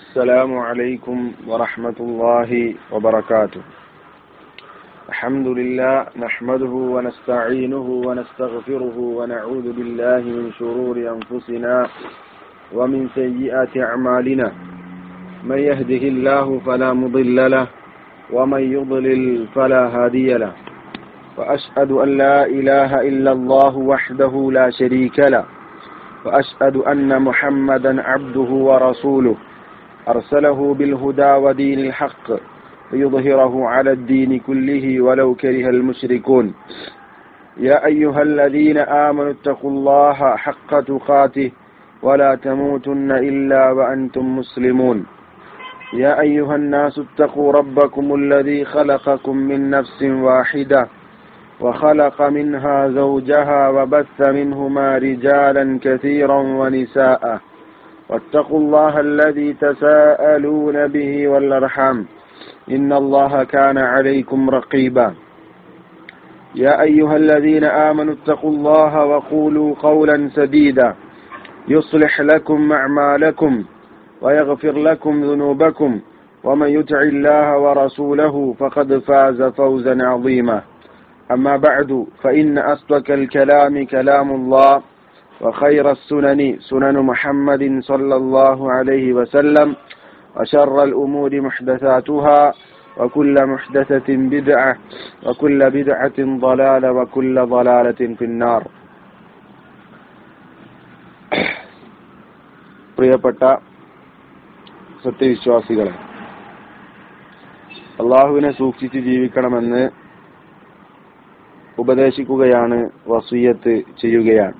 السلام عليكم ورحمة الله وبركاته الحمد لله نحمده ونستعينه ونستغفره ونعوذ بالله من شرور أنفسنا ومن سيئات أعمالنا من يهده الله فلا مضل له ومن يضلل فلا هادي له وأشهد أن لا إله إلا الله وحده لا شريك له وأشهد أن محمدا عبده ورسوله أرسله بالهدى ودين الحق ليظهره على الدين كله ولو كره المشركون يا أيها الذين آمنوا اتقوا الله حق تقاته ولا تموتن إلا وأنتم مسلمون يا أيها الناس اتقوا ربكم الذي خلقكم من نفس واحدة وخلق منها زوجها وبث منهما رجالا كثيرا ونساء واتقوا الله الذي تساءلون به والأرحام إن الله كان عليكم رقيبا يا أيها الذين آمنوا اتقوا الله وقولوا قولا سديدا يصلح لكم أعمالكم ويغفر لكم ذنوبكم ومن يطع الله ورسوله فقد فاز فوزا عظيما أما بعد فإن أصدق الكلام كلام الله وخير السنن سنن محمد صلى الله عليه وسلم وشر الأمور محدثاتها وكل محدثة بدعة وكل بدعة ضلالة وكل ضلالة في النار പ്രിയപ്പെട്ട സത്യവിശ്വാസികളെ അള്ളാഹുവിനെ സൂക്ഷിച്ച് ജീവിക്കണമെന്ന് ഉപദേശിക്കുകയാണ് വസീയത്ത് ചെയ്യുകയാണ്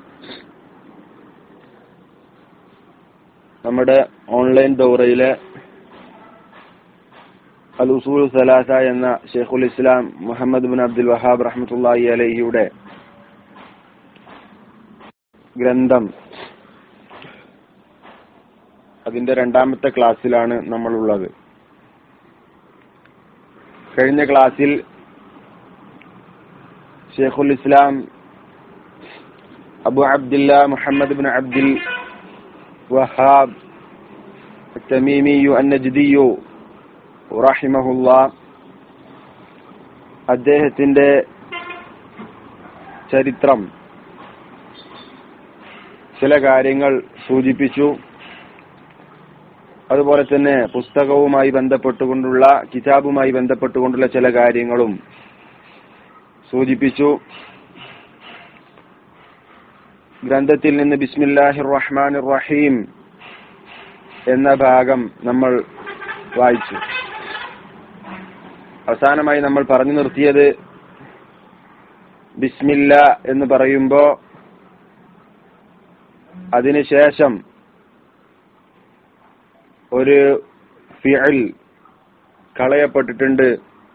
നമ്മുടെ ഓൺലൈൻ ദൗറയിലെ അൽ ഉസൂൽ സലാസ എന്ന Sheikhul Islam Muhammad bin Abdul Wahhab റഹ്മത്തുള്ളാഹി അലഹിയുടെ ഗ്രന്ഥം അതിന്റെ രണ്ടാമത്തെ ക്ലാസ്സിലാണ് നമ്മളുള്ളത് കഴിഞ്ഞ ക്ലാസ്സിൽ Sheikhul Islam Abu Abdillah Muhammad bin Abdul Wahhab തമീമിയു അന്നജ്ദിയു റഹിമഹുല്ല അദ്ദേഹത്തിന്റെ ചരിത്രം ചില കാര്യങ്ങൾ സൂചിപ്പിച്ചു അതുപോലെ തന്നെ പുസ്തകവുമായി ബന്ധപ്പെട്ടുകൊണ്ടുള്ള കിതാബുമായി ബന്ധപ്പെട്ടുകൊണ്ടുള്ള ചില കാര്യങ്ങളും സൂചിപ്പിച്ചു ഗ്രന്ഥത്തിൽ നിന്ന് ബിസ്മില്ലാഹിർ റഹ്മാൻ റഹീം എന്ന ഭാഗം നമ്മൾ വായിച്ചു അവസാനമായി നമ്മൾ പറഞ്ഞു നിർത്തിയത് ബിസ്മില്ല എന്ന് പറയുമ്പോ അതിനുശേഷം ഒരു ഫിഅൽ കളയപ്പെട്ടിട്ടുണ്ട്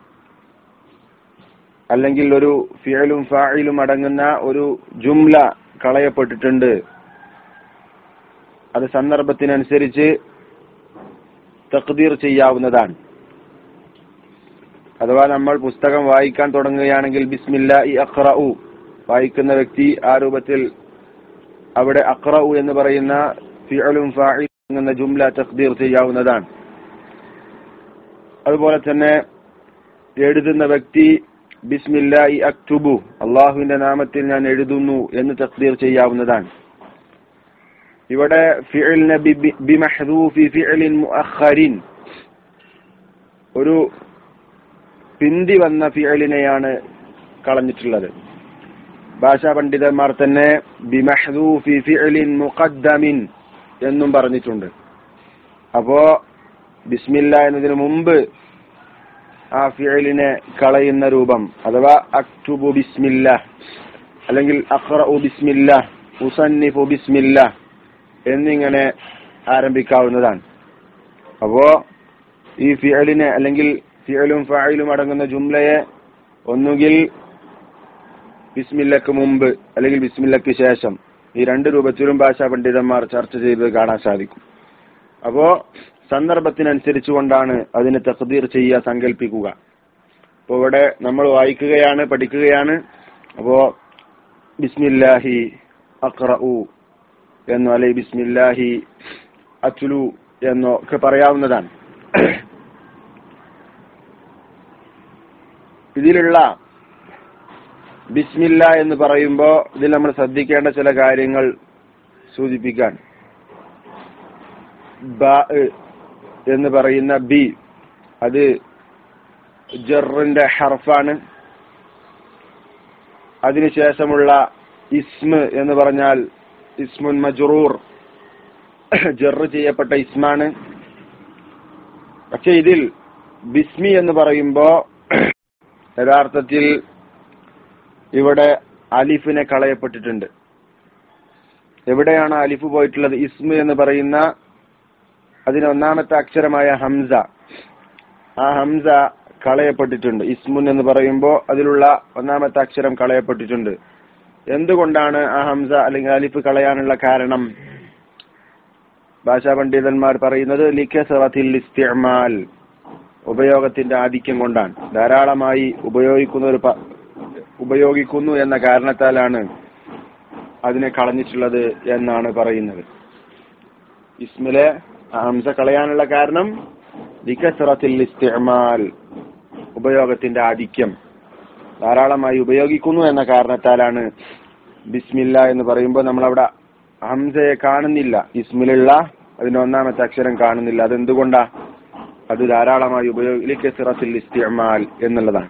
അല്ലെങ്കിൽ ഒരു ഫിയലും ഫായിലും അടങ്ങുന്ന ഒരു ജുംല കളയപ്പെട്ടിട്ടുണ്ട് അത് സന്ദർഭത്തിനനുസരിച്ച് തക്തീർ ചെയ്യാവുന്നതാണ് അഥവാ നമ്മൾ പുസ്തകം വായിക്കാൻ തുടങ്ങുകയാണെങ്കിൽ ബിസ്മില്ല ഇ അഖ്റഉ വായിക്കുന്ന വ്യക്തി ആ രൂപത്തിൽ അവിടെ അഖ്റഉ എന്ന് പറയുന്ന ഫിയലും ഫായിലും എന്ന ജുംല തക്തീർ ചെയ്യാവുന്നതാണ് അതുപോലെ തന്നെ എഴുതുന്ന വ്യക്ി ബിസ്മില്ലായി അക്തുബു അള്ളാഹുവിന്റെ നാമത്തിൽ ഞാൻ എഴുതുന്നു എന്ന് തക്തീർ ചെയ്യാവുന്നതാണ് ഇവിടെ ഫിഅലിനെ ബിമഹ്ദൂഫി ഫിഅലിൻ മുഅഖറിൻ ഒരു പിന്തി വന്ന ഫിഅലിനെയാണ് കളഞ്ഞിട്ടുള്ളത് ഭാഷാ പണ്ഡിതന്മാർ തന്നെ ബിമഹ്ദൂഫി ഫിഅലിൻ മുഖദ്ദമിൻ എന്നും പറഞ്ഞിട്ടുണ്ട് അപ്പോ ബിസ്മില്ല എന്നതിന് മുമ്പ് ആ ഫിഅലിനെ കളയുന്ന രൂപം അഥവാ അക്തുബു ബിസ്മില്ല അല്ലെങ്കിൽ അഖ്റഉ ബിസ്മില്ല ഉസന്നിഫു ബിസ്മില്ല എന്നിങ്ങനെ ആരംഭിക്കാവുന്നതാണ് അപ്പോ ഈ ഫിഅലിനെ അല്ലെങ്കിൽ ഫിഅലും ഫായിലും അടങ്ങുന്ന ജുംലയെ ഒന്നുകിൽ ബിസ്മില്ലക്ക് മുമ്പ് അല്ലെങ്കിൽ ബിസ്മില്ലക്ക് ശേഷം ഈ രണ്ട് രൂപത്തിലും ഭാഷാ പണ്ഡിതന്മാർ ചർച്ച ചെയ്ത് കാണാൻ സാധിക്കും അപ്പോ സന്ദർഭത്തിനനുസരിച്ച് കൊണ്ടാണ് അതിനെ തഖദീർ ചെയ്യുക സങ്കല്പിക്കുക അപ്പോ ഇവിടെ നമ്മൾ വായിക്കുകയാണ് പഠിക്കുകയാണ് അപ്പോ ബിസ്മില്ലാഹി അഖ്റഉ എന്ന് അല്ലെ ബിസ്മില്ലാഹി അത്ലു എന്നോ ഒക്കെ പറയാവുന്നതാണ് ഇതിലുള്ള ബിസ്മില്ല എന്ന് പറയുമ്പോൾ ഇതിൽ നമ്മൾ ശ്രദ്ധിക്കേണ്ട ചില കാര്യങ്ങൾ സൂചിപ്പിക്കാൻ ബ എന്ന് പറയുന്ന ബി അത് ജറിന്റെ ഹർഫാണ് അതിനുശേഷമുള്ള ഇസ്മ എന്ന് പറഞ്ഞാൽ ഇസ്മുൻ മജറൂർ ജറ് ചെയ്യപ്പെട്ട ഇസ്മാണ് പക്ഷെ ഇതിൽ ബിസ്മി എന്ന് പറയുമ്പോ യഥാർത്ഥത്തിൽ ഇവിടെ അലിഫിനെ കളയപ്പെട്ടിട്ടുണ്ട് എവിടെയാണ് അലിഫ് പോയിട്ടുള്ളത് ഇസ്മ എന്ന് പറയുന്ന അതിന് ഒന്നാമത്തെ അക്ഷരമായ ഹംസ ആ ഹംസ കളയപ്പെട്ടിട്ടുണ്ട് ഇസ്മുൻ എന്ന് പറയുമ്പോൾ അതിലുള്ള ഒന്നാമത്തെ അക്ഷരം കളയപ്പെട്ടിട്ടുണ്ട് എന്തുകൊണ്ടാണ് ആ ഹംസ അല്ലെങ്കിൽ അലിഫ് കളയാനുള്ള കാരണം ഭാഷാ പണ്ഡിതന്മാർ പറയുന്നത് ലിഖസറത്തിൽ ഇസ്തിഅമാൽ ഉപയോഗത്തിന്റെ ആധിക്യം കൊണ്ടാണ് ധാരാളമായി ഉപയോഗിക്കുന്ന ഒരു പ- ഉപയോഗിക്കുന്നു എന്ന കാരണത്താലാണ് അതിനെ കളഞ്ഞിട്ടുള്ളത് എന്നാണ് പറയുന്നത് ഇസ്മിലെ ആ ഹംസ കളയാനുള്ള കാരണം ലിഖസറത്തിൽ ഇസ്തിഅമാൽ ഉപയോഗത്തിന്റെ ആധിക്യം ധാരാളമായി ഉപയോഗിക്കുന്നു എന്ന കാരണത്താലാണ് ബിസ്മില്ല എന്ന് പറയുമ്പോൾ നമ്മളവിടെ ഹംസയെ കാണുന്നില്ല ഇസ്മിലുള്ള അതിന്റെ ഒന്നാമത്തെ അക്ഷരം കാണുന്നില്ല അതെന്തുകൊണ്ടാ അത് ധാരാളമായി ഉപയോഗിക്കസിറത്തിൽ ഇസ്തിഅമാൽ എന്നുള്ളതാണ്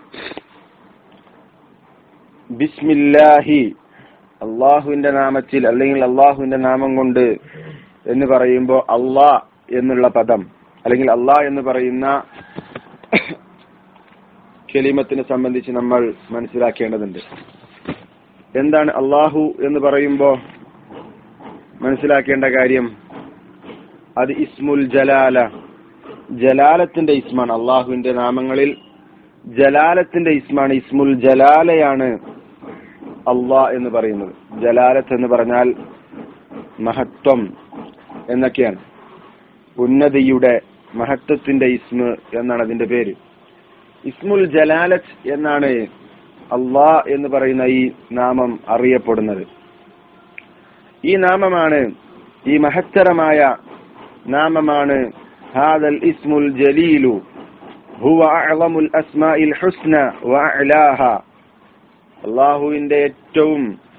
ബിസ്മില്ലാഹി അള്ളാഹുവിന്റെ നാമത്തിൽ അല്ലെങ്കിൽ അള്ളാഹുവിന്റെ നാമം കൊണ്ട് എന്ന് പറയുമ്പോൾ അള്ളാ എന്നുള്ള പദം അല്ലെങ്കിൽ അള്ളാ എന്ന് പറയുന്ന കെലിമത്തിനെ സംബന്ധിച്ച് നമ്മൾ മനസ്സിലാക്കേണ്ടതുണ്ട് എന്താണ് അള്ളാഹു എന്ന് പറയുമ്പോ മനസ്സിലാക്കേണ്ട കാര്യം അത് ഇസ്മുൽ ജലാല ജലാലത്തിന്റെ ഇസ്മാണ് അള്ളാഹുവിന്റെ നാമങ്ങളിൽ ജലാലത്തിന്റെ ഇസ്മാണ് ഇസ്മുൽ ജലാലയാണ് അള്ളാ എന്ന് പറയുന്നത് ജലാലത്ത് എന്ന് പറഞ്ഞാൽ മഹത്വം എന്നൊക്കെയാണ് ഉന്നതിയുടെ മഹത്വത്തിന്റെ ഇസ്മ എന്നാണ് അതിന്റെ പേര് ഇസ്മുൽ ജലാലത്ത് എന്നാണ് അള്ളാ എന്ന് പറയുന്ന ഈ നാമം അറിയപ്പെടുന്നത് ഈ നാമമാണ് ഈ മഹത്തരമായ നാമമാണ് ഹാദൽ ഇസ്മുൽ ജലീലു ഹുവ അഅളമുൽ അസ്മാഇൽ ഹുസ്ന വഅലാഹ അള്ളാഹുവിന്റെ ഏറ്റവും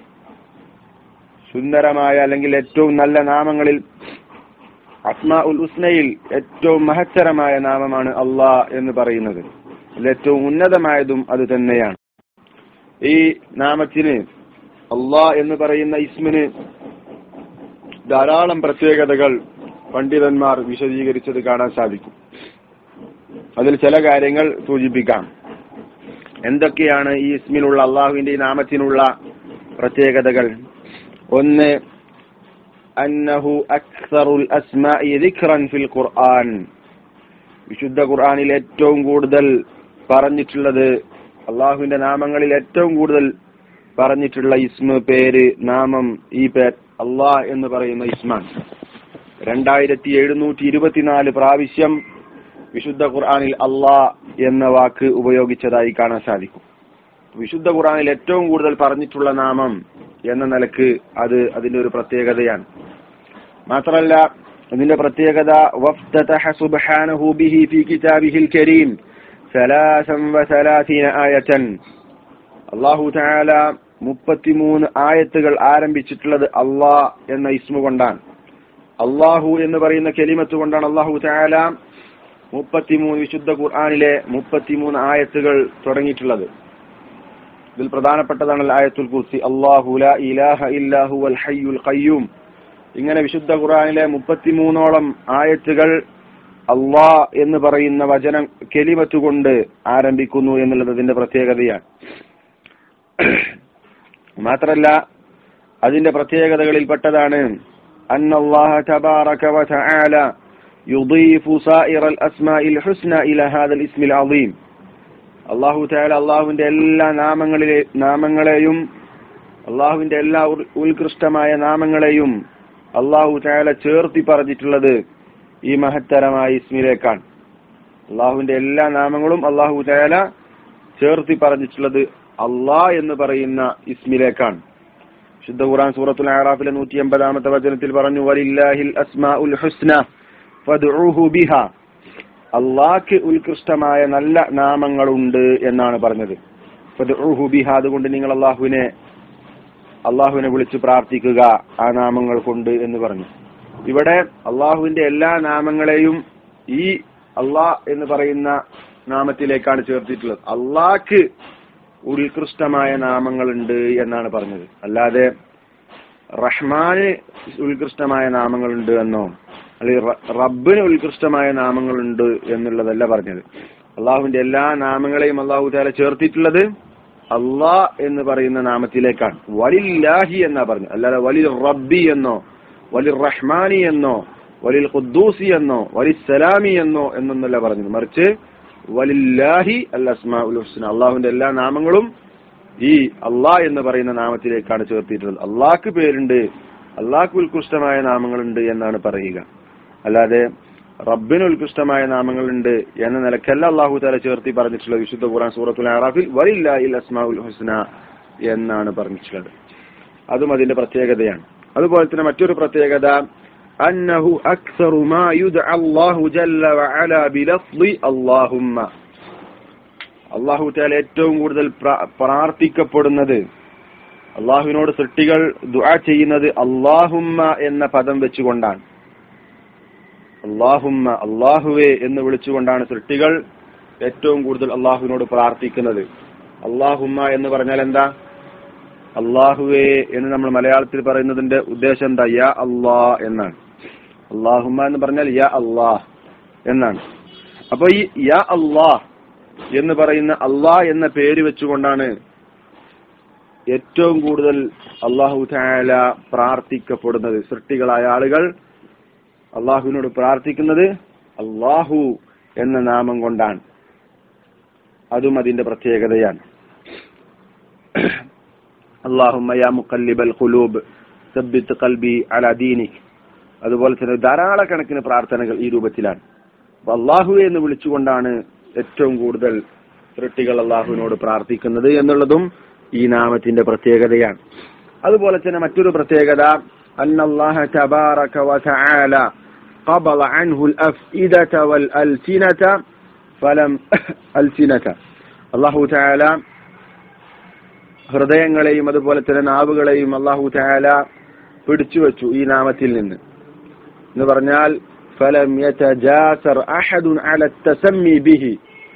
സുന്ദരമായ അല്ലെങ്കിൽ ഏറ്റവും നല്ല നാമങ്ങളിൽ അസ്മാ ഉൽ ഉസ്നയിൽ ഏറ്റവും മഹത്തരമായ നാമമാണ് അള്ളാ എന്ന് പറയുന്നത് അതിൽ ഏറ്റവും ഉന്നതമായതും അത് തന്നെയാണ് ഈ നാമത്തിന് അള്ളാ എന്ന് പറയുന്ന ഇസ്മിന് ധാരാളം പ്രത്യേകതകൾ പണ്ഡിതന്മാർ വിശദീകരിച്ചത് കാണാൻ സാധിക്കും അതിൽ ചില കാര്യങ്ങൾ സൂചിപ്പിക്കാം എന്തൊക്കെയാണ് ഈ ഇസ്മിനുള്ള അള്ളാഹുവിന്റെ ഈ നാമത്തിനുള്ള പ്രത്യേകതകൾ ഒന്ന് അന്നഹു അക്സറുൽ അസ്മാഇ ദിക്റൻ ഫിൽ ഖുർആൻ വിശുദ്ധ ഖുർആനിൽ ഏറ്റവും കൂടുതൽ പറഞ്ഞിട്ടുള്ളത് അള്ളാഹുവിന്റെ നാമങ്ങളിൽ ഏറ്റവും കൂടുതൽ പറഞ്ഞിട്ടുള്ള ഇസ്മ പേര് നാമം ഈ പേർ അള്ളാഹ് എന്ന് പറയുന്ന ഇസ്മാൻ രണ്ടായിരത്തി എഴുന്നൂറ്റി ഇരുപത്തിനാല് പ്രാവശ്യം വിശുദ്ധ ഖുർആനിൽ അള്ളാഹ് എന്ന വാക്ക് ഉപയോഗിച്ചതായി കാണാൻ സാധിക്കും വിശുദ്ധ ഖുർആനിൽ ഏറ്റവും കൂടുതൽ പറഞ്ഞിട്ടുള്ള നാമം എന്ന നിലക്ക് അത് അതിന്റെ ഒരു പ്രത്യേകതയാണ് മാത്രമല്ല ഇതിന്റെ പ്രത്യേകത വഫ്തതഹ സുബ്ഹാനഹു ബിഹി ഫീ കിതാബിഹിൽ കരീം സലാസൻ വസലാസീന ആയതൻ അല്ലാഹു തആല മുപ്പത്തിമൂന്ന് ആയത്തുകൾ ആരംഭിച്ചിട്ടുള്ളത് അള്ളാ എന്ന ഇസ്മു കൊണ്ടാണ് അള്ളാഹു എന്ന് പറയുന്ന കെലിമത്ത് കൊണ്ടാണ് അള്ളാഹു തആല മുപ്പത്തിമൂന്ന് വിശുദ്ധ ഖുർആനിലെ മുപ്പത്തിമൂന്ന് ആയത്തുകൾ തുടങ്ങിയിട്ടുള്ളത് ഇതിൽ പ്രധാനപ്പെട്ടതാണ് ആയത്തുൽ കുർസി അള്ളാഹു ലാ ഇലാഹ ഇല്ലാഹു വൽ ഹയ്യുൽ ഖയ്യൂം ഇങ്ങനെ വിശുദ്ധ ഖുർആനിലെ മുപ്പത്തിമൂന്നോളം ആയത്തുകൾ അള്ളാ എന്ന് പറയുന്ന വചനം കെലിമത്ത് കൊണ്ട് ആരംഭിക്കുന്നു എന്നുള്ളത് അതിന്റെ പ്രത്യേകതയാണ് മാത്രല്ല അതിന്റെ പ്രത്യേകതകളിൽപ്പെട്ടതാണ് അന്നല്ലാഹ തബാറക വതആല يضيف سائر الأسماء الحسنى إلى هذا الاسم العظيم അള്ളാഹു താല അള്ളാഹുവിന്റെ എല്ലാ നാമങ്ങളിലെ നാമങ്ങളെയും അള്ളാഹുവിന്റെ എല്ലാ ഉൽ- ഉത്കൃഷ്ടമായ നാമങ്ങളെയും അള്ളാഹു താല ചേർത്തി പറഞ്ഞിട്ടുള്ളത് ഈ മഹത്തരമായ ഇസ്മിലേക്കാണ് അള്ളാഹുവിന്റെ എല്ലാ നാമങ്ങളും അള്ളാഹു താല ചേർത്തി പറഞ്ഞിട്ടുള്ളത് അള്ളാ എന്ന് പറയുന്ന ഇസ്മിലേക്കാണ് ശുദ്ധ ഖുർആൻ സൂറത്തുൽ ആറാഫിലെ നൂറ്റി എൺപതാമത്തെ വചനത്തിൽ പറഞ്ഞു വലില്ലാഹിൽ അസ്മാ ഉൽ ഹുസ്ന ഫദ്ഉഹു ബിഹ അള്ളാഹ്ക്ക് ഉത്കൃഷ്ടമായ നല്ല നാമങ്ങളുണ്ട് എന്നാണ് പറഞ്ഞത് ഫദ്ഉഹു ബിഹ അതുകൊണ്ട് നിങ്ങൾ അള്ളാഹുവിനെ അള്ളാഹുവിനെ വിളിച്ച് പ്രാർത്ഥിക്കുക ആ നാമങ്ങൾ കൊണ്ട് എന്ന് പറഞ്ഞു ഇവിടെ അള്ളാഹുവിന്റെ എല്ലാ നാമങ്ങളെയും ഈ അള്ളാഹ് എന്ന് പറയുന്ന നാമത്തിലേക്കാണ് ചേർത്തിട്ടുള്ളത് അള്ളാഹ്ക്ക് ഉത്കൃഷ്ടമായ നാമങ്ങളുണ്ട് എന്നാണ് പറഞ്ഞത് അല്ലാതെ റഹ്മാന് ഉത്കൃഷ്ടമായ നാമങ്ങളുണ്ട് എന്നോ അല്ലെങ്കിൽ റ- റബ്ബിന് ഉത്കൃഷ്ടമായ നാമങ്ങളുണ്ട് എന്നുള്ളതല്ല പറഞ്ഞത് അള്ളാഹുവിന്റെ എല്ലാ നാമങ്ങളെയും അള്ളാഹു താല ചേർത്തിട്ടുള്ളത് അള്ളാ എന്ന് പറയുന്ന നാമത്തിലേക്കാണ് വലില്ലാഹി എന്നാ പറഞ്ഞത് അല്ലാതെ വലിൽ റബ്ബി എന്നോ വലിൽ റഹ്മാനി എന്നോ വലിൽ ഖുദ്ദൂസി എന്നോ വലിൽ സലാമി എന്നോ എന്നൊന്നല്ല പറഞ്ഞത് മറിച്ച് വലില്ലാഹി അൽ അസ്മാ ഉൽ ഹുസ്ന അള്ളാഹുവിന്റെ എല്ലാ നാമങ്ങളും ഈ അള്ളാഹ് എന്ന് പറയുന്ന നാമത്തിലേക്കാണ് ചേർത്തിട്ടുള്ളത് അള്ളാഹ്ക്ക് പേരുണ്ട് അള്ളാഹ്ക്ക് ഉത്കൃഷ്ടമായ നാമങ്ങളുണ്ട് എന്നാണ് പറയുക അല്ലാതെ റബ്ബിന് ഉത്കൃഷ്ടമായ നാമങ്ങളുണ്ട് എന്ന നിലക്കല്ല അള്ളാഹു താല ചേർത്തി പറഞ്ഞിട്ടുള്ളത് വിശുദ്ധ ഖുർആൻ സൂറത്തുൽ ആറാഫിൽ വലില്ലാഹിൽ അസ്മാഉൽ ഹുസ്ന എന്നാണ് പറഞ്ഞിട്ടുള്ളത് അതും അതിന്റെ പ്രത്യേകതയാണ് അതുപോലെ തന്നെ മറ്റൊരു പ്രത്യേകത അന്നഹു അക്സറു മാ യുദ്അ അല്ലാഹു ജല്ല വഅല ബിലഫ്ളി അല്ലാഹുമ്മ അള്ളാഹു താല ഏറ്റവും കൂടുതൽ പ്ര- പ്രാർത്ഥിക്കപ്പെടുന്നത് അള്ളാഹുവിനോട് സൃഷ്ടികൾ ദുആ ചെയ്യുന്നത് അള്ളാഹുമ്മ എന്ന പദം വെച്ചുകൊണ്ടാണ് അള്ളാഹുമ്മ അള്ളാഹുവേ എന്ന് വിളിച്ചുകൊണ്ടാണ് സൃഷ്ടികൾ ഏറ്റവും കൂടുതൽ അള്ളാഹുവിനോട് പ്രാർത്ഥിക്കുന്നത് അള്ളാഹുമ്മ എന്ന് പറഞ്ഞാൽ എന്താ അള്ളാഹുവേ എന്ന് നമ്മൾ മലയാളത്തിൽ പറയുന്നതിന്റെ ഉദ്ദേശം എന്താ യാ അള്ളാ എന്നാണ് അള്ളാഹുമ്മ എന്ന് പറഞ്ഞാൽ യാ അള്ളാഹ് എന്നാണ് അപ്പൊ ഈ യാ അള്ളാഹ് എന്ന് പറയുന്ന അള്ളാഹ് എന്ന പേര് വെച്ചുകൊണ്ടാണ് ഏറ്റവും കൂടുതൽ അള്ളാഹു താല പ്രാർത്ഥിക്കപ്പെടുന്നത് സൃഷ്ടികളായ ആളുകൾ അള്ളാഹുവിനോട് പ്രാർത്ഥിക്കുന്നത് അള്ളാഹു എന്ന നാമം കൊണ്ടാണ് അതും അതിന്റെ പ്രത്യേകതയാണ് അള്ളാഹുമ്മ യാ മുഖല്ലിബൽ ഖുലൂബ് സബ്ബിത്ത് ഖൽബി അല ദീനിക് അതുപോലെ തന്നെ ധാരാളക്കണക്കിന് പ്രാർത്ഥനകൾ ഈ രൂപത്തിലാണ് അപ്പൊ അള്ളാഹു എന്ന് വിളിച്ചുകൊണ്ടാണ് ഏറ്റവും കൂടുതൽ സൃഷ്ടികൾ അള്ളാഹുവിനോട് പ്രാർത്ഥിക്കുന്നത് എന്നുള്ളതും ഈ നാമത്തിന്റെ പ്രത്യേകതയാണ് അതുപോലെ തന്നെ മറ്റൊരു പ്രത്യേകത അന്നല്ലാഹ തബാറക വതആല قبض عنه الأفئدة والألسنة فلم ألسنة അള്ളാഹു താല ഹൃദയങ്ങളെയും അതുപോലെ തന്നെ നാവുകളെയും അള്ളാഹു താല പിടിച്ചു വെച്ചു ഈ നാമത്തിൽ നിന്ന് എന്ന് പറഞ്ഞാൽ ഫലം യതജാസർ അഹദുൻ അല തസമ്മി ബിഹി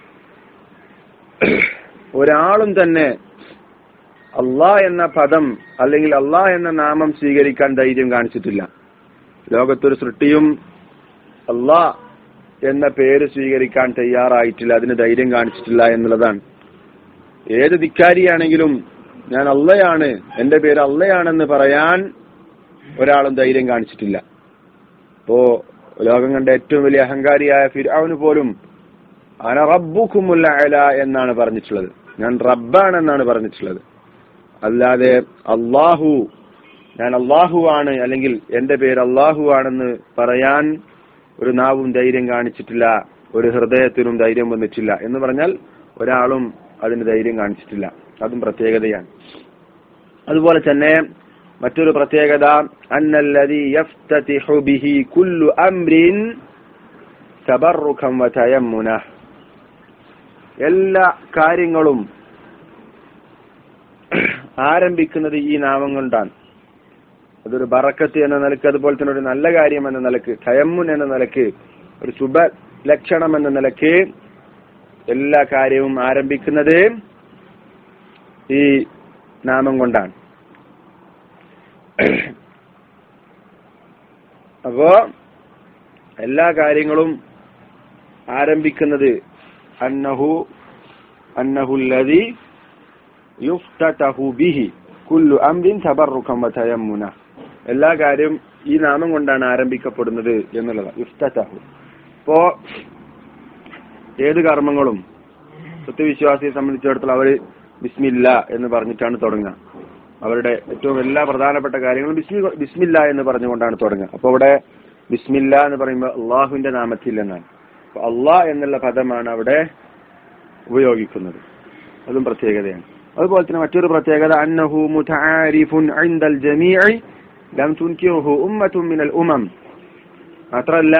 ഒരാളും തന്നെ അള്ളാ എന്ന പദം അല്ലെങ്കിൽ അള്ളാ എന്ന നാമം സ്വീകരിക്കാൻ ധൈര്യം കാണിച്ചിട്ടില്ല ലോകത്തൊരു സൃഷ്ടിയും അള്ളാ എന്ന പേര് സ്വീകരിക്കാൻ തയ്യാറായിട്ടില്ല അതിന് ധൈര്യം കാണിച്ചിട്ടില്ല എന്നുള്ളതാണ് ഏത് ധിക്കാരിയാണെങ്കിലും ഞാൻ അള്ളയാണ് എന്റെ പേര് അള്ളയാണെന്ന് പറയാൻ ഒരാളും ധൈര്യം കാണിച്ചിട്ടില്ല ഇപ്പോ ലോകം കണ്ട ഏറ്റവും വലിയ അഹങ്കാരിയായ ഫിർഔന് പോലും അന റബ്ബുക്കുമുല്ല അല എന്നാണ് പറഞ്ഞിട്ടുള്ളത് ഞാൻ റബ്ബാണെന്നാണ് പറഞ്ഞിട്ടുള്ളത് അല്ലാതെ അള്ളാഹു ഞാൻ അള്ളാഹു ആണ് അല്ലെങ്കിൽ എന്റെ പേര് അള്ളാഹു ആണെന്ന് പറയാൻ ഒരു നാവും ധൈര്യം കാണിച്ചിട്ടില്ല ഒരു ഹൃദയത്തിനും ധൈര്യം വന്നിട്ടില്ല എന്ന് പറഞ്ഞാൽ ഒരാളും അതിന് ധൈര്യം കാണിച്ചിട്ടില്ല അതും പ്രത്യേകതയാണ് അതുപോലെ തന്നെ മറ്റൊരു പ്രത്യേകത അന്നല്ലദി യഫ്തതിഹു ബിഹി കുല്ലു അംരിൻ തബറുഖം വതയമ്മുന എല്ലാ കാര്യങ്ങളും ആരംഭിക്കുന്നത് ഈ നാമം കൊണ്ടാണ് അതൊരു ബറക്കത്ത് എന്ന നിലക്ക് അതുപോലെ തന്നെ ഒരു നല്ല കാര്യം എന്ന നിലക്ക് തയമ്മുൻ എന്ന നിലക്ക് ഒരു ശുഭ ലക്ഷണം എന്ന നിലക്ക് എല്ലാ കാര്യവും ആരംഭിക്കുന്നത് ഈ നാമം കൊണ്ടാണ് അപ്പോ എല്ലാ കാര്യങ്ങളും ആരംഭിക്കുന്നത് അന്നഹു അന്നഹുല്ലതി യുഫ്തഹു ബിഹി കുല്ലു അംരിൻ തബറുഖം വതയമ്മുന എല്ലാ കാര്യം ഈ നാമം കൊണ്ടാണ് ആരംഭിക്കപ്പെടുന്നത് എന്നുള്ളത് യുഫ്തഹു ഇപ്പോ ഏത് കർമ്മങ്ങളും സത്യവിശ്വാസിയെ സംബന്ധിച്ചിടത്തോളം അവര് ബിസ്മില്ല എന്ന് പറഞ്ഞിട്ടാണ് തുടങ്ങുക അവരുടെ ഏറ്റവും എല്ലാ പ്രധാനപ്പെട്ട കാര്യങ്ങളും ബിസ്മി ബിസ്മില്ല എന്ന് പറഞ്ഞുകൊണ്ടാണ് തുടങ്ങുക അപ്പൊ അവിടെ ബിസ്മില്ല എന്ന് പറയുമ്പോൾ അള്ളാഹുവിന്റെ നാമത്തിൽ എന്നാണ് അപ്പൊ അള്ളാഹ് എന്നുള്ള പദമാണ് അവിടെ ഉപയോഗിക്കുന്നത് അതും പ്രത്യേകതയാണ് അതുപോലെ തന്നെ മറ്റൊരു പ്രത്യേകത അന്നഹു മുതആരിഫുൻ ഇൻദൽ ജമീഇ ലം തുൻകിറുഹു ഉമ്മത്തുൻ മിനൽ ഉമം മാത്രമല്ല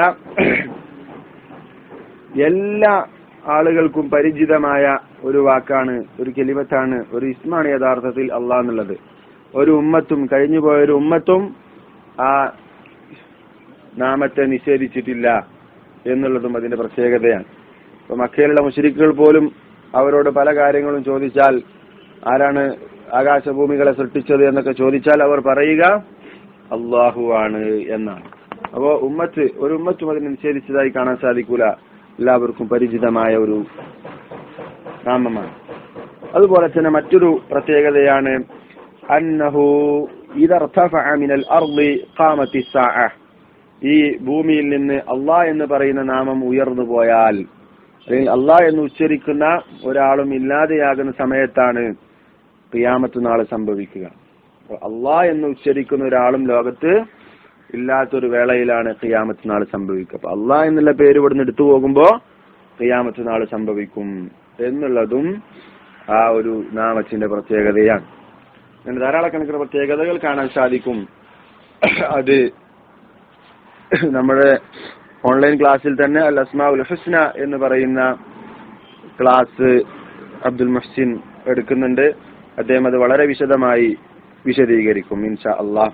എല്ലാ ആളുകൾക്കും പരിചിതമായ ഒരു വാക്കാണ് ഒരു കെലിമത്താണ് ഒരു ഇസ്മാണ് യഥാർത്ഥത്തിൽ അള്ളാഹ് എന്നുള്ളത് ഒരു ഉമ്മത്തും കഴിഞ്ഞുപോയ ഒരു ഉമ്മത്തും ആ നാമത്തെ നിഷേധിച്ചിട്ടില്ല എന്നുള്ളതും അതിന്റെ പ്രത്യേകതയാണ് ഇപ്പൊ മക്കയിലുള്ള മുഷരിക്കുകൾ പോലും അവരോട് പല കാര്യങ്ങളും ചോദിച്ചാൽ ആരാണ് ആകാശഭൂമികളെ സൃഷ്ടിച്ചത് എന്നൊക്കെ ചോദിച്ചാൽ അവർ പറയുക അള്ളാഹു ആണ് എന്നാണ് അപ്പോ ഉമ്മത്ത് ഒരു ഉമ്മത്തും അതിനെ നിഷേധിച്ചതായി കാണാൻ സാധിക്കൂല എല്ലാവർക്കും പരിചിതമായ ഒരു നാമമാണ് അതുപോലെ തന്നെ മറ്റൊരു പ്രത്യേകതയാണ് അന്നഹു ഇതർത്തഫഅ മിനൽ അർളി ഖാമത്തി സാഅ ഈ ഭൂമിയിൽ നിന്ന് അള്ളാഹ് എന്ന് പറയുന്ന നാമം ഉയർന്നു പോയാൽ അല്ലെങ്കിൽ അള്ളാഹ് എന്ന് ഉച്ചരിക്കുന്ന ഒരാളും ഇല്ലാതെയാകുന്ന സമയത്താണ് ഖിയാമത്ത് നാൾ സംഭവിക്കുക അള്ളാഹ് എന്ന് ഉച്ചരിക്കുന്ന ഒരാളും ലോകത്ത് ഇല്ലാത്തൊരു വേളയിലാണ് ഖിയാമത്ത് നാൾ സംഭവിക്കുക അപ്പൊ അള്ളാഹ് എന്നുള്ള പേര് ഇവിടുന്ന് എടുത്തു പോകുമ്പോ ഖിയാമത്ത് നാൾ സംഭവിക്കും എന്നുള്ളതും ആ ഒരു നാമത്തിന്റെ പ്രത്യേകതയാണ് അങ്ങനെ ധാരാളക്കണക്കിന് പ്രത്യേകതകൾ കാണാൻ സാധിക്കും അത് നമ്മുടെ ഓൺലൈൻ ക്ലാസ്സിൽ തന്നെ അൽ അസ്മാ ഉൽ ഹുസ്ന എന്ന് പറയുന്ന ക്ലാസ് അബ്ദുൽ മുഹ്സിൻ എടുക്കുന്നുണ്ട് അദ്ദേഹം അത് വളരെ വിശദമായി വിശദീകരിക്കും ഇൻഷാ അള്ളാഹ്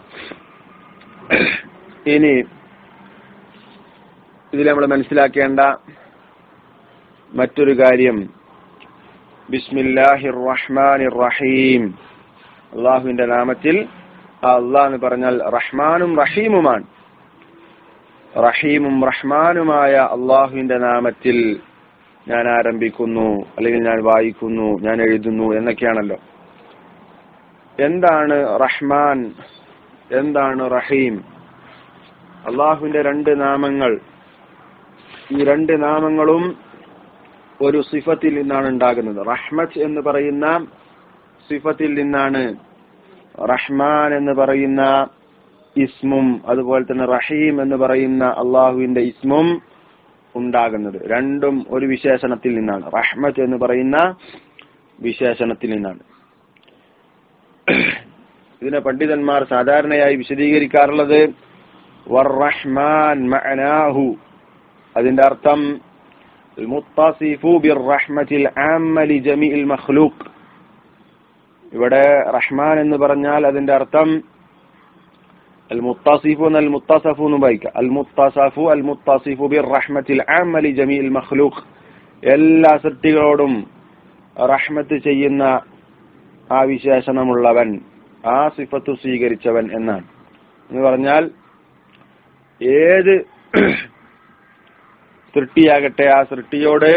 ഇനി ഇതിൽ നമ്മൾ മനസ്സിലാക്കേണ്ട മറ്റൊരു കാര്യം ബിസ്മില്ലാഹിർ റഹ്മാനിർ റഹീം അള്ളാഹുവിന്റെ നാമത്തിൽ ആ അള്ളാഹ് എന്ന് പറഞ്ഞാൽ റഹ്മാനും റഹീമുമാണ് റഹീമും റഹ്മാനുമായ അള്ളാഹുവിന്റെ നാമത്തിൽ ഞാൻ ആരംഭിക്കുന്നു അല്ലെങ്കിൽ ഞാൻ വായിക്കുന്നു ഞാൻ എഴുതുന്നു എന്നൊക്കെയാണല്ലോ എന്താണ് റഹ്മാൻ എന്താണ് റഹീം അള്ളാഹുവിന്റെ രണ്ട് നാമങ്ങൾ ഈ രണ്ട് നാമങ്ങളും ഒരു സിഫത്തിൽ നിന്നാണ് ഉണ്ടാകുന്നത് റഹ്മത്ത് എന്ന് പറയുന്ന സിഫത്തിൽ നിന്നാണ് റഹ്മാൻ എന്ന് പറയുന്ന ഇസ്മും അതുപോലെ തന്നെ റഹീം എന്ന് പറയുന്ന അള്ളാഹുവിന്റെ ഇസ്മും ഉണ്ടാകുന്നത് രണ്ടും ഒരു വിശേഷണത്തിൽ നിന്നാണ് റഹ്മത്ത് എന്ന് പറയുന്ന വിശേഷണത്തിൽ നിന്നാണ് ഇതിനെ പണ്ഡിതന്മാർ സാധാരണയായി വിശദീകരിക്കാറുള്ളത് വർറഹ്മാൻ മഅനാഹു അതിന്റെ അർത്ഥം മുത്തസിഫു ബിർറഹ്മത്തിൽ ആമ്മ ലിജമീഇൽ മഖ്ലൂഖ് ഇവിടെ റഹ്മാൻ എന്ന് പറഞ്ഞാൽ അതിന്റെ അർത്ഥം അൽ മുത്തസിഫു അൽ മുത്തസഫു എന്ന് വായിക്കാം അൽ മുത്തസഫു അൽ മുത്തസിഫു ബിർറഹ്മത്തിൽ ആമ്മ ലിജമീഇൽ മഖ്ലൂഖ് എല്ലാ സൃഷ്ടികളോടും റഹ്മത്ത് ചെയ്യുന്ന ആ വിശേഷണമുള്ളവൻ ആ സിഫത്ത് സ്വീകരിച്ചവൻ എന്നാണ് എന്ന് പറഞ്ഞാൽ ഏത് സൃഷ്ടിയാകട്ടെ ആ സൃഷ്ടിയോട്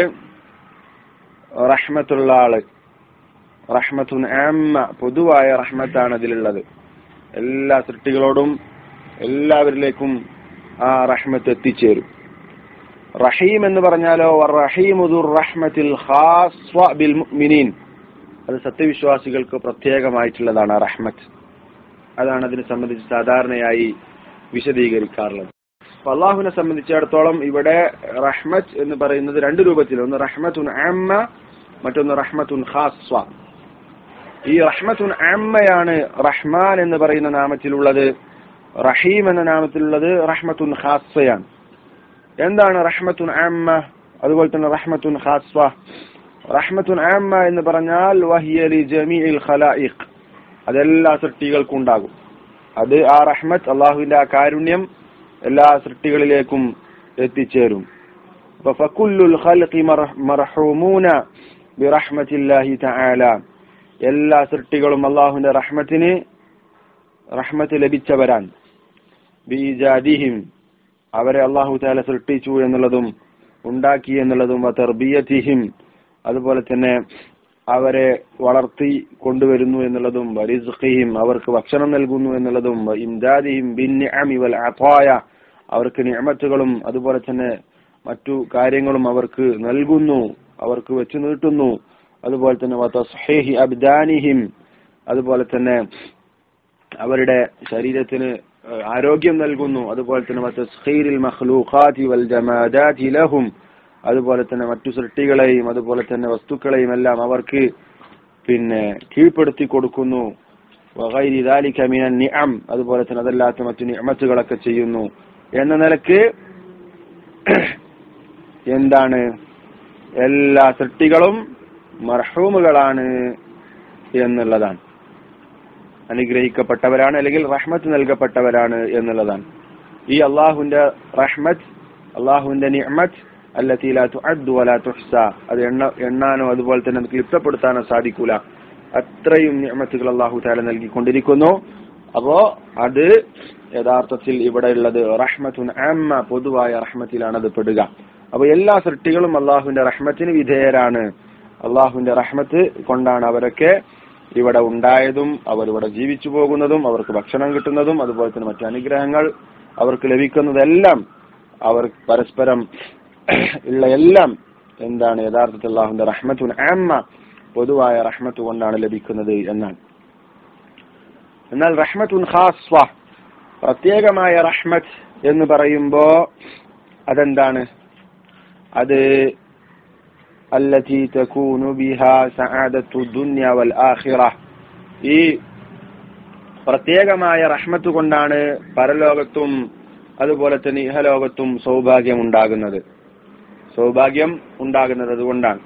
റഹ്മത്തുള്ള ആള് റഹ്മത്തുൻ ആമ്മ പൊതുവായ റഹ്മത്താണ് അതിലുള്ളത് എല്ലാ സൃഷ്ടികളോടും എല്ലാവരിലേക്കും ആ റഹ്മത്ത് എത്തിച്ചേരും റഹീം എന്ന് പറഞ്ഞാലോ റഹീമുദുർ റഹ്മത്തിൽ ഖാസ്വ ബിൽ മുഅ്മിനീൻ അത് സത്യവിശ്വാസികൾക്ക് പ്രത്യേകമായിട്ടുള്ളതാണ് ആ റഹ്മത്ത് അതാണ് അതിനെ സംബന്ധിച്ച് സാധാരണയായി വിശദീകരിക്കാറുള്ളത് അപ്പൊ അള്ളാഹുവിനെ സംബന്ധിച്ചിടത്തോളം ഇവിടെ റഹ്മത്ത് എന്ന് പറയുന്നത് രണ്ട് രൂപത്തിൽ ഒന്ന് റഹ്മത്തുൻ ആമ്മ മറ്റൊന്ന് റഹ്മത്തുൻ ഖാസ്വ ഈ റഹ്മത്തുൻ ആമ്മയാണ് റഹ്മാൻ എന്ന് പറയുന്ന നാമത്തിലുള്ളത് റഹീം എന്ന നാമത്തിലുള്ളത് റഹ്മത്തുൻ ഖാസ്വയാണ് എന്താണ് റഹ്മത്തുൻ ആമ്മ അതുപോലെ തന്നെ റഹ്മത്തുൻ ഖാസ്വ റഹ്മത്തുൻ ആമ്മ എന്ന് പറഞ്ഞാൽ വഹിയലി ജമീഇൽ ഖലായിഖ് അതെല്ലാ സൃഷ്ടികൾക്കും ഉണ്ടാകും അത് ആ റഹ്മത്ത് അള്ളാഹുവിന്റെ ആ കാരുണ്യം എല്ലാ സൃഷ്ടികളിലേക്കും എത്തിച്ചേരും അപ്പൊ ഫക്കുല്ലുൽ ഖൽഖി മർഹൂമൂന ബിറഹ്മത്തില്ലാഹി തആല എല്ലാ സൃഷ്ടികളും അള്ളാഹുവിന്റെ റഹ്മത്തിന് റഹ്മത്ത് ലഭിച്ചവരാണ് ബീജാദിഹിം അവരെ അള്ളാഹു താല സൃഷ്ടിച്ചു എന്നുള്ളതും ഉണ്ടാക്കി എന്നുള്ളതും തെർബിയത്തിഹിം അതുപോലെ തന്നെ അവരെ വളർത്തി കൊണ്ടുവരുന്നു എന്നുള്ളതും വരിസ്ഖിഹിം അവർക്ക് ഭക്ഷണം നൽകുന്നു എന്നുള്ളതും ഇംദാദിഹിം ബിന്നിഅമി വൽ അതായ അവർക്ക് നിഅമത്തുകളും അതുപോലെ തന്നെ മറ്റു കാര്യങ്ങളും അവർക്ക് നൽകുന്നു അവർക്ക് വെച്ചു നീട്ടുന്നു അതുപോലെ തന്നെ വതസ്ഹീഹി അബ്ദാനിഹിം അതുപോലെ തന്നെ അവരുടെ ശരീരത്തിന് ആരോഗ്യം നൽകുന്നു അതുപോലെ തന്നെ വതസ്ഖീരിൽ മഖ്ലൂഖാതി വൽ ജമാദാതി ലഹും അതുപോലെ തന്നെ മറ്റു സൃഷ്ടികളെയും അതുപോലെ തന്നെ വസ്തുക്കളെയും എല്ലാം അവർക്ക് പിന്നെ കീഴ്പ്പെടുത്തി കൊടുക്കുന്നു നിഅം അതുപോലെ തന്നെ അതല്ലാത്ത മറ്റു നിഅമത്തുകളൊക്കെ ചെയ്യുന്നു എന്ന നിലക്ക് എന്താണ് എല്ലാ സൃഷ്ടികളും മർഹൂമുകളാണ് എന്നുള്ളതാണ് അനുഗ്രഹിക്കപ്പെട്ടവരാണ് അല്ലെങ്കിൽ റഹ്മത്ത് നൽകപ്പെട്ടവരാണ് എന്നുള്ളതാണ് ഈ അള്ളാഹുവിന്റെ റഹ്മത്ത് അള്ളാഹുവിന്റെ നിഅമത്ത് അല്ലത്തി ലാ തുഅദ്ദു വലാ തുഹ്സ അത് എണ്ണ എണ്ണാനോ അതുപോലെ തന്നെ അത് ക്ലിപ്തപ്പെടുത്താനോ സാധിക്കൂല അത്രയും നിഅമത്തുകൾ അള്ളാഹു താല നൽകിക്കൊണ്ടിരിക്കുന്നു അപ്പോ അത് യഥാർത്ഥത്തിൽ ഇവിടെ ഉള്ളത് റഹ്മത്തുൻ അമ്മ പൊതുവായ റഹ്മത്തിലാണ് അത് പെടുക അപ്പൊ എല്ലാ സൃഷ്ടികളും അള്ളാഹുവിന്റെ റഹ്മത്തിന് വിധേയരാണ് അള്ളാഹുവിന്റെ റഹ്മത്ത് കൊണ്ടാണ് അവരൊക്കെ ഇവിടെ ഉണ്ടായതും അവർ ഇവിടെ ജീവിച്ചു പോകുന്നതും അവർക്ക് ഭക്ഷണം കിട്ടുന്നതും അതുപോലെ തന്നെ മറ്റു അനുഗ്രഹങ്ങൾ അവർക്ക് ലഭിക്കുന്നതെല്ലാം അവർ പരസ്പരം ഉള്ള എല്ലാം എന്താണ് യഥാർത്ഥത്തിൽ അള്ളാഹുവിന്റെ റഹ്മത്തുൻ അമ്മ പൊതുവായ റഹ്മത്ത് കൊണ്ടാണ് ലഭിക്കുന്നത് എന്നാണ് എന്നാൽ റഹ്മത്തുൻ ഖാസ്വ പ്രത്യേകമായ റഹ്മത്ത് എന്ന് പറയുമ്പോ അതെന്താണ് അത് التي تكون بها سعادة الدنيا والآخرة ഈ പ്രത്യേകമായ റഹ്മത്ത് കൊണ്ടാണ് പരലോകത്തും അതുപോലെ തന്നെ ഇഹലോകത്തും സൗഭാഗ്യം ഉണ്ടാകുന്നത് സൗഭാഗ്യം ഉണ്ടാകുന്നത് അതുകൊണ്ടാണ്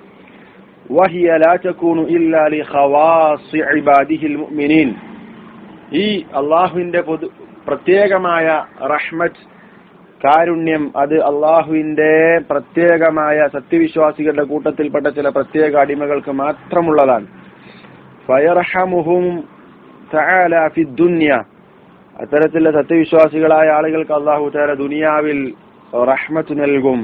وهي لا تكون إلا لخواص عباده المؤمنين ഈ അള്ളാഹുവിന്റെ പൊതു പ്രത്യേകമായ റഹ്മത്ത് കാരുണ്യം അത് അള്ളാഹുവിന്റെ പ്രത്യേകമായ സത്യവിശ്വാസികളുടെ കൂട്ടത്തിൽപ്പെട്ട ചില പ്രത്യേക അടിമകൾക്ക് മാത്രമുള്ളതാണ് ഫയർഹമുഹും തആല ഫി ദുനിയ അത്തരത്തിലുള്ള സത്യവിശ്വാസികളായ ആളുകൾക്ക് അള്ളാഹു താല ദുനിയാവിൽ റഹ്മത്ത് നൽകും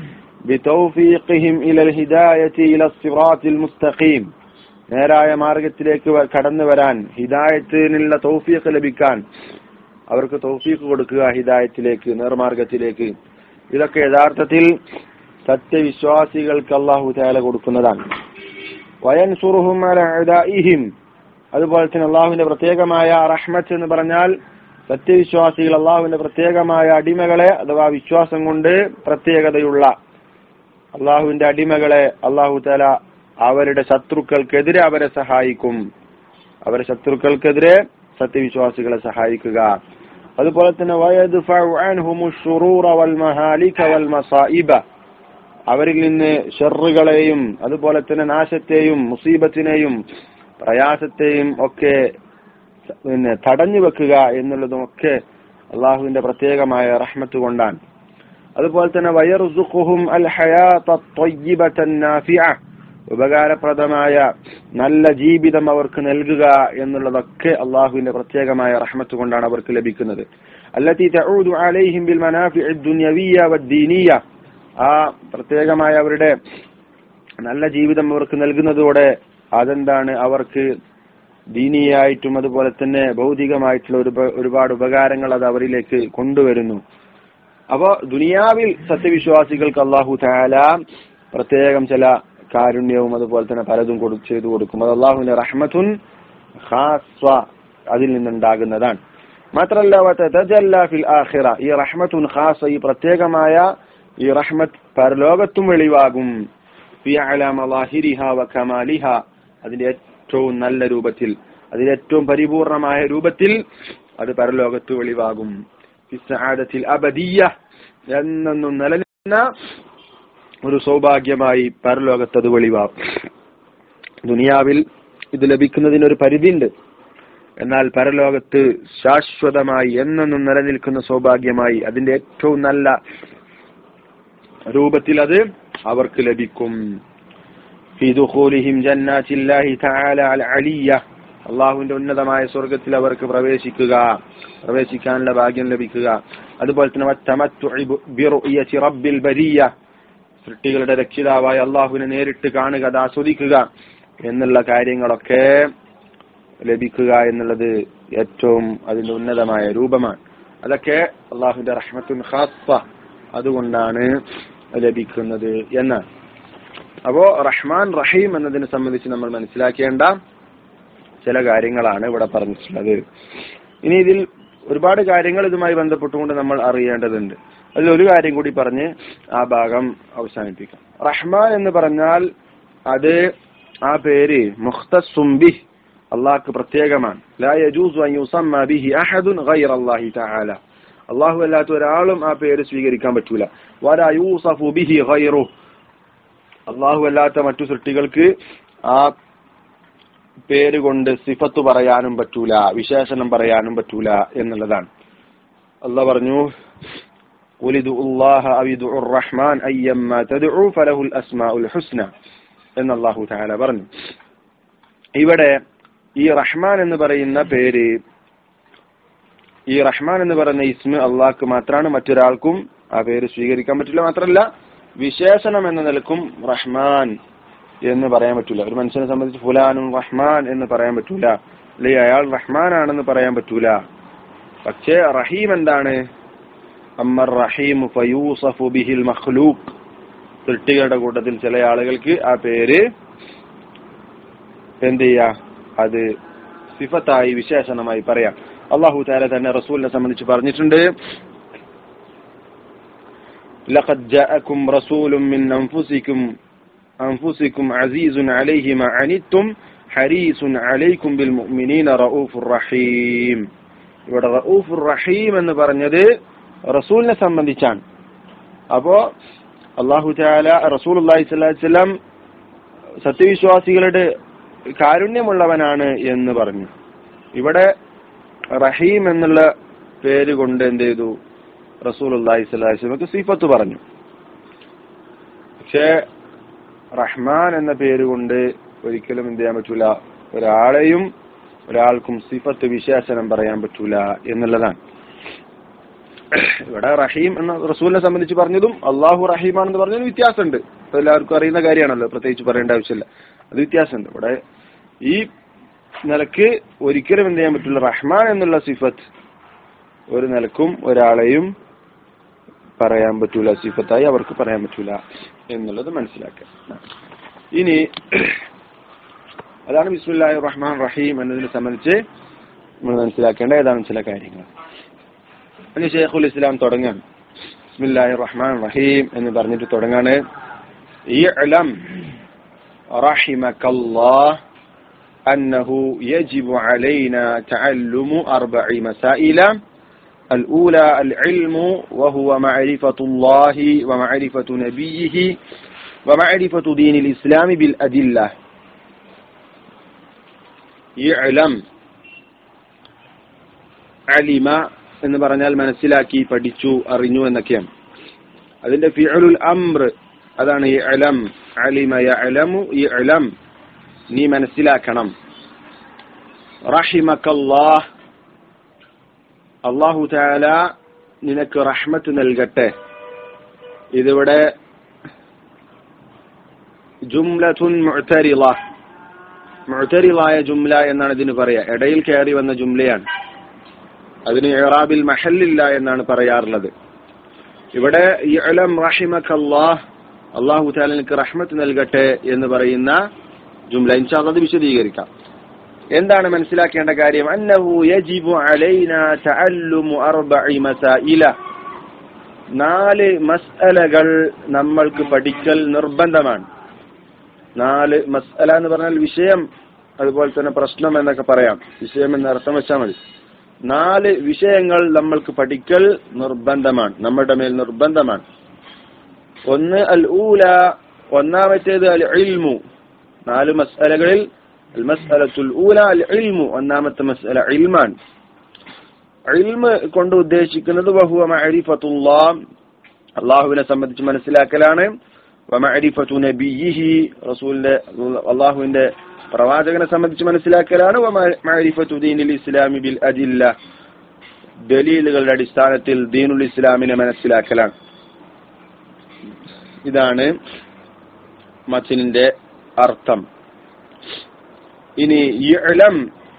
ബിതൗഫീഖിഹിം ഇലൽ ഹിദായത്തി ഇല സിറാത്തിൽ മുസ്തഖീം നേരായ മാർഗത്തിലേക്ക് വ- കടന്നു വരാൻ ഹിദായത്തിനുള്ള തൗഫീഖ് ലഭിക്കാൻ അവർക്ക് തൗഫീഖ് കൊടുക്കുക ഹിദായത്തിലേക്ക് നേർമാർഗത്തിലേക്ക് ഇതൊക്കെ യഥാർത്ഥത്തിൽ സത്യവിശ്വാസികൾക്ക് അള്ളാഹു താല കൊടുക്കുന്നതാണ് വയൻസുറുഹും അല അഅദാഇഹിം അതുപോലെ തന്നെ അള്ളാഹുവിന്റെ പ്രത്യേകമായ റഹ്മത്ത് എന്ന് പറഞ്ഞാൽ സത്യവിശ്വാസികൾ അള്ളാഹുവിന്റെ പ്രത്യേകമായ അടിമകളെ അഥവാ വിശ്വാസം കൊണ്ട് പ്രത്യേകതയുള്ള അള്ളാഹുവിന്റെ അടിമകളെ അള്ളാഹു താല അവരുടെ ശത്രുക്കൾക്കെതിരെ അവരെ സഹായിക്കും അവരുടെ ശത്രുക്കൾക്കെതിരെ സത്യവിശ്വാസികളെ സഹായിക്കുക അതുപോലെ തന്നെ വയദ്ഫഉ അൻഹുമു ശുറൂറ വൽ മഹാലിക വൽ മസായിബ അവരിൽ നിന്ന് ഷെറുകളെയും അതുപോലെ തന്നെ നാശത്തെയും മുസീബത്തിനെയും പ്രയാസത്തെയും ഒക്കെ പിന്നെ തടഞ്ഞു വെക്കുക എന്നുള്ളതും ഒക്കെ അള്ളാഹുവിന്റെ പ്രത്യേകമായ റഹ്മത്ത് കൊണ്ടാണ് അതുപോലെ തന്നെ വയർസുഖുഹും അൽ ഹയാത്ത ത്വയ്യിബത്തൻ നാഫിഅ ഉപകാരപ്രദമായ നല്ല ജീവിതം അവർക്ക് നൽകുക എന്നുള്ളതൊക്കെ അള്ളാഹുവിന്റെ പ്രത്യേകമായ റഹ്മത്ത് കൊണ്ടാണ് അവർക്ക് ലഭിക്കുന്നത് അല്ലത്തി തഊദു അലൈഹിം ബിൽ മനാഫിഇ ദുനിയവിയ വദ്ദീനിയ ആ പ്രത്യേകമായ അവരുടെ നല്ല ജീവിതം അവർക്ക് നൽകുന്നതോടെ അതെന്താണ് അവർക്ക് ദീനീയായിട്ടും അതുപോലെ തന്നെ ഭൗതികമായിട്ടുള്ള ഒരു ഒരുപാട് ഉപകാരങ്ങൾ അത് അവരിലേക്ക് കൊണ്ടുവരുന്നു അപ്പോ ദുനിയാവിൽ സത്യവിശ്വാസികൾക്ക് അള്ളാഹു താല പ്രത്യേകം ചില കാരുണ്യവും അതുപോലെ തന്നെ പലതും കൊടു ചെയ്തു കൊടുക്കും അത് അള്ളാഹുവിന്റെ റഹ്മത്തുൻ ഖാസ്വ അതിൽ നിന്നുണ്ടാകുന്നതാണ് മാത്രല്ല വതതജല്ല ഫിൽ ആഖിറ ഈ റഹ്മത്തുൻ ഖാസ ഈ പ്രത്യേകമായ ഈ റഹ്മത്ത് പരലോകത്തും വെളിവാകും ഫി അലാ മളാഹിരിഹ വ കമാലിഹ അതിന്റെ ഏറ്റവും നല്ല രൂപത്തിൽ അതിന്റെ ഏറ്റവും പരിപൂർണമായ രൂപത്തിൽ അത് പരലോകത്ത് വെളിവാകും ഫി സആദത്തിൽ അബദിയ്യ എന്നെന്നും നിലനിന്ന ഒരു സൗഭാഗ്യമായി പരലോകത്ത് അത് വെളിവാകും ദുനിയാവിൽ ഇത് ലഭിക്കുന്നതിന് ഒരു പരിധിയുണ്ട് എന്നാൽ പരലോകത്ത് ശാശ്വതമായി എന്നെന്നും നിലനിൽക്കുന്ന സൗഭാഗ്യമായി അതിന്റെ ഏറ്റവും നല്ല രൂപത്തിൽ അത് അവർക്ക് ലഭിക്കും في دخولهم جنات الله تعالى العلية അള്ളാഹുവിന്റെ ഉന്നതമായ സ്വർഗത്തിൽ അവർക്ക് പ്രവേശിക്കുക പ്രവേശിക്കാനുള്ള ഭാഗ്യം ലഭിക്കുക അതുപോലെ തന്നെ വത്തമത്തുഇ ബിറുഇയതി റബ്ബിൽ ബരിയ സൃഷ്ടികളുടെ രക്ഷിതാവായ അള്ളാഹുവിനെ നേരിട്ട് കാണുക അത് ആസ്വദിക്കുക എന്നുള്ള കാര്യങ്ങളൊക്കെ ലഭിക്കുക എന്നുള്ളത് ഏറ്റവും അതിന്റെ ഉന്നതമായ രൂപമാണ് അതൊക്കെ അള്ളാഹുവിന്റെ റഹ്മത്തുൻ ഖാസ്സ അതുകൊണ്ടാണ് ലഭിക്കുന്നത് എന്നാണ് അപ്പോ റഹ്മാൻ റഹീം എന്നതിനെ സംബന്ധിച്ച് നമ്മൾ മനസ്സിലാക്കേണ്ട ചില കാര്യങ്ങളാണ് ഇവിടെ പറഞ്ഞിട്ടുള്ളത് ഇനി ഇതിൽ ഒരുപാട് കാര്യങ്ങൾ ഇതുമായി ബന്ധപ്പെട്ടുകൊണ്ട് നമ്മൾ അറിയേണ്ടതുണ്ട് അതിൽ ഒരു കാര്യം കൂടി പറഞ്ഞ് ആ ഭാഗം അവസാനിപ്പിക്കാം റഹ്മാൻ എന്ന് പറഞ്ഞാൽ അത് ആ പേര് മുഖ്തസുംബി അള്ളാഹ്ക്ക് പ്രത്യേകമാണ് ലാ യജൂസു അൻ യുസമ്മ ബിഹി അഹദുൻ ഗൈറ അല്ലാഹി തആല അള്ളാഹു അല്ലാത്ത ഒരാളും ആ പേര് സ്വീകരിക്കാൻ പറ്റൂല വല യൂസഫു ബിഹി ഗൈറു അള്ളാഹു അല്ലാത്ത മറ്റു സൃഷ്ടികൾക്ക് ആ പേര് കൊണ്ട് സിഫത്ത് പറയാനും പറ്റൂല വിശേഷണം പറയാനും പറ്റൂല എന്നുള്ളതാണ് അള്ളാഹ് പറഞ്ഞു ഖുലിദു അല്ലാഹ അവിദു റഹ്മാൻ അയ്യമ്മ തദ്ഉ ഫലഹുൽ അസ്മാഉൽ ഹുസ്ന എന്ന് അല്ലാഹു തആല പറഞ്ഞു ഇവിടെ ഈ റഹ്മാൻ എന്ന് പറയുന്ന പേര് ഈ റഹ്മാൻ എന്ന് പറയുന്ന ഇസ്മ അള്ളാഹ്ക്ക് മാത്രമാണ് മറ്റൊരാൾക്കും ആ പേര് സ്വീകരിക്കാൻ പറ്റില്ല മാത്രമല്ല വിശേഷണം എന്ന നിലക്കും റഹ്മാൻ എന്ന് പറയാൻ പറ്റൂല ഒരു മനുഷ്യനെ സംബന്ധിച്ച് ഫുലാനും റഹ്മാൻ എന്ന് പറയാൻ പറ്റൂല അല്ലെ അയാൾ റഹ്മാൻ ആണെന്ന് പറയാൻ പറ്റൂല പക്ഷേ റഹീം എന്താണ് അമ്മർ റഹീം ഫയൂസഫു ബിഹിൽ മഖ്ലൂഖ് സൃഷ്ടികളുടെ കൂട്ടത്തിൽ ചില ആളുകൾക്ക് ആ പേര് എന്ത് ചെയ്യാ അത് സിഫത്തായി വിശേഷണമായി പറയാം അള്ളാഹു താല തന്നെ റസൂലിനെ സംബന്ധിച്ച് പറഞ്ഞിട്ടുണ്ട് لقد جاءكم رسول من أنفسكم أنفسكم عزيز عليه ما عنتم حريص عليكم بالمؤمنين رؤوف رحيم ഇവിടെ റഊഫ് റഹീം എന്ന് പറഞ്ഞത് റസൂലിനെ സംബന്ധിച്ചാണ് അപ്പോ അള്ളാഹു താല റസൂൽ അള്ളാഹി സ്വലാം സത്യവിശ്വാസികളുടെ കാരുണ്യമുള്ളവനാണ് എന്ന് പറഞ്ഞു ഇവിടെ റഹീം എന്നുള്ള പേര് കൊണ്ട് എന്ത് ചെയ്തു റസൂൽ അള്ളാഹി സ്വലാസ്ലമക്ക് സീഫത്ത് പറഞ്ഞു പക്ഷേ റഹ്മാൻ എന്ന പേര് കൊണ്ട് ഒരിക്കലും എന്ത് ചെയ്യാൻ പറ്റൂല ഒരാളെയും ഒരാൾക്കും സിഫത്ത് വിശേഷണം പറയാൻ പറ്റൂല എന്നുള്ളതാണ് ഇവിടെ റഹീം എന്ന റസൂലിനെ സംബന്ധിച്ച് പറഞ്ഞതും അള്ളാഹു റഹീമാണെന്ന് പറഞ്ഞതിന് വ്യത്യാസമുണ്ട് ഇപ്പൊ എല്ലാവർക്കും അറിയുന്ന കാര്യമാണല്ലോ പ്രത്യേകിച്ച് പറയേണ്ട ആവശ്യമില്ല അത് വ്യത്യാസമുണ്ട് ഇവിടെ ഈ നിലക്ക് ഒരിക്കലും എന്ത് ചെയ്യാൻ പറ്റില്ല റഹ്മാൻ എന്നുള്ള സിഫത്ത് ഒരു നിലക്കും ഒരാളെയും പറയാൻ പറ്റൂല സിഫത്തായി അവർക്ക് പറയാൻ പറ്റൂല എന്നുള്ളത് മനസ്സിലാക്കുക ഇനി അതാണ് ബിസ്മില്ലാഹി റഹ്മാൻ റഹീം എന്നതിനെ സംബന്ധിച്ച് നമ്മൾ മനസ്സിലാക്കേണ്ട ഏതാണ് ചില കാര്യങ്ങൾ അതിന് ഷെയ്ഖുൽ ഇസ്ലാം തുടങ്ങാണ് ബിസ്മില്ലാഹി റഹ്മാൻ റഹീം എന്ന് പറഞ്ഞിട്ട് തുടങ്ങാണ് ഇഅ്ലം റഹിമകല്ലാഹ് أنه يجب علينا تعلم أربع مسائل الأولى العلم وهو معرفة الله ومعرفة نبيه ومعرفة دين الإسلام بالأدلة يعلم علم എന്ന് പറഞ്ഞാൽ മനസ്സിലാക്കി പഠിച്ചു അറിഞ്ഞു എന്നൊക്കെയാണ് അതിന്റെ ഫിഅലുൽ അംർ അതാണ് ഇഅലം അലിമ യഅലമു ഇഅലം നീ മനസ്സിലാക്കണം റഹിമക്കല്ലാഹ് അള്ളാഹു താല നിനക്ക് റഹ്മത്ത് നൽകട്ടെ ഇതിവിടെ ജുംലത്തുൻ മുഅ്തരിള മുഅ്തരിളായ ജുംല എന്നാണ് ഇതിന് പറയാ ഇടയിൽ കയറി വന്ന ജുംലയാണ് അതിന് ഇറാബിൽ മഹല്ലില്ല എന്നാണ് പറയാറുള്ളത് ഇവിടെ ഇഅലം റഹിമക്കല്ലാഹ് അള്ളാഹു താല നിനക്ക് റഹ്മത്ത് നൽകട്ടെ എന്ന് പറയുന്ന ജുംല ഇൻഷാല്ലത് വിശദീകരിക്കാം എന്താണ് മനസ്സിലാക്കേണ്ട കാര്യം അന്നഹു യജിബു അലൈന തഅല്ലുമു അർബഇ മസായില നാല് മസ്അലകൾ നമ്മൾക്ക് പഠിക്കൽ നിർബന്ധമാണ് നാല് മസ്അല എന്ന് പറഞ്ഞാൽ വിഷയം അതുപോലെ തന്നെ പ്രശ്നം എന്നൊക്കെ പറയാം വിഷയം എന്ന് അർത്ഥം വെച്ചാൽ മതി നാല് വിഷയങ്ങൾ നമ്മൾക്ക് പഠിക്കൽ നിർബന്ധമാണ് നമ്മുടെ മേൽ നിർബന്ധമാണ് ഒന്ന് അൽ ഊല ഒന്നാമത്തേത് അൽ ഇൽമു നാല് മസ്അലകളിൽ المسألة الأولى العلم ഒന്നാമത്തെ മസ്അല ഇൽമാൻ ഇൽമ് കൊണ്ട് ഉദ്ദേശിക്കുന്നത് വഹുവ മഅരിഫത്തുല്ലാഹ് അള്ളാഹുവിനെ സംബന്ധിച്ച് മനസ്സിലാക്കലാണ് വമഅരിഫത്തു നബിയിഹി റസൂലിന്റെ അള്ളാഹുവിന്റെ പ്രവാചകനെ സംബന്ധിച്ച് മനസ്സിലാക്കലാണ് വമഅരിഫത്തു ദീനിൽ ഇസ്ലാമി ബിൽ അദില്ല ദലീലുകളുടെ അടിസ്ഥാനത്തിൽ ദീനുൽ ഇസ്ലാമിനെ മനസ്സിലാക്കലാണ് ഇതാണ് മച്ചിനിന്റെ അർത്ഥം ഇനി ഇഅലം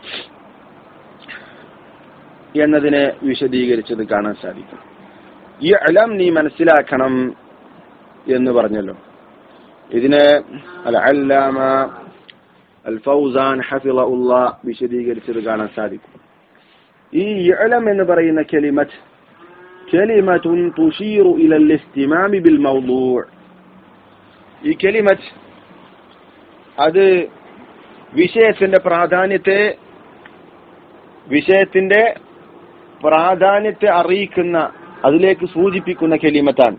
എന്നതിനെ വിശദീകരിച്ചത് കാണാൻ സാധിക്കും ഇഅലം നീ മനസ്സിലാക്കണം എന്ന് പറഞ്ഞല്ലോ ഇതിനെ അൽ അല്ലാമ അൽ ഫൗസാൻ ഹഫിളഉള്ള വിശദീകരിച്ചത് കാണാൻ സാധിക്കും ഈ ഇഅലം എന്ന് പറയുന്ന കലിമത്ത് കലിമത്തുൻ തുഷീറു ഇലൽ ഇസ്തിമാമി ബിൽ മൗദൂഅ് ഈ കലിമത്ത് അത് വിഷയത്തിന്റെ പ്രാധാന്യത്തെ വിഷയത്തിന്റെ പ്രാധാന്യത്തെ അറിയിക്കുന്ന അതിലേക്ക് സൂചിപ്പിക്കുന്ന കെലിമത്താണ്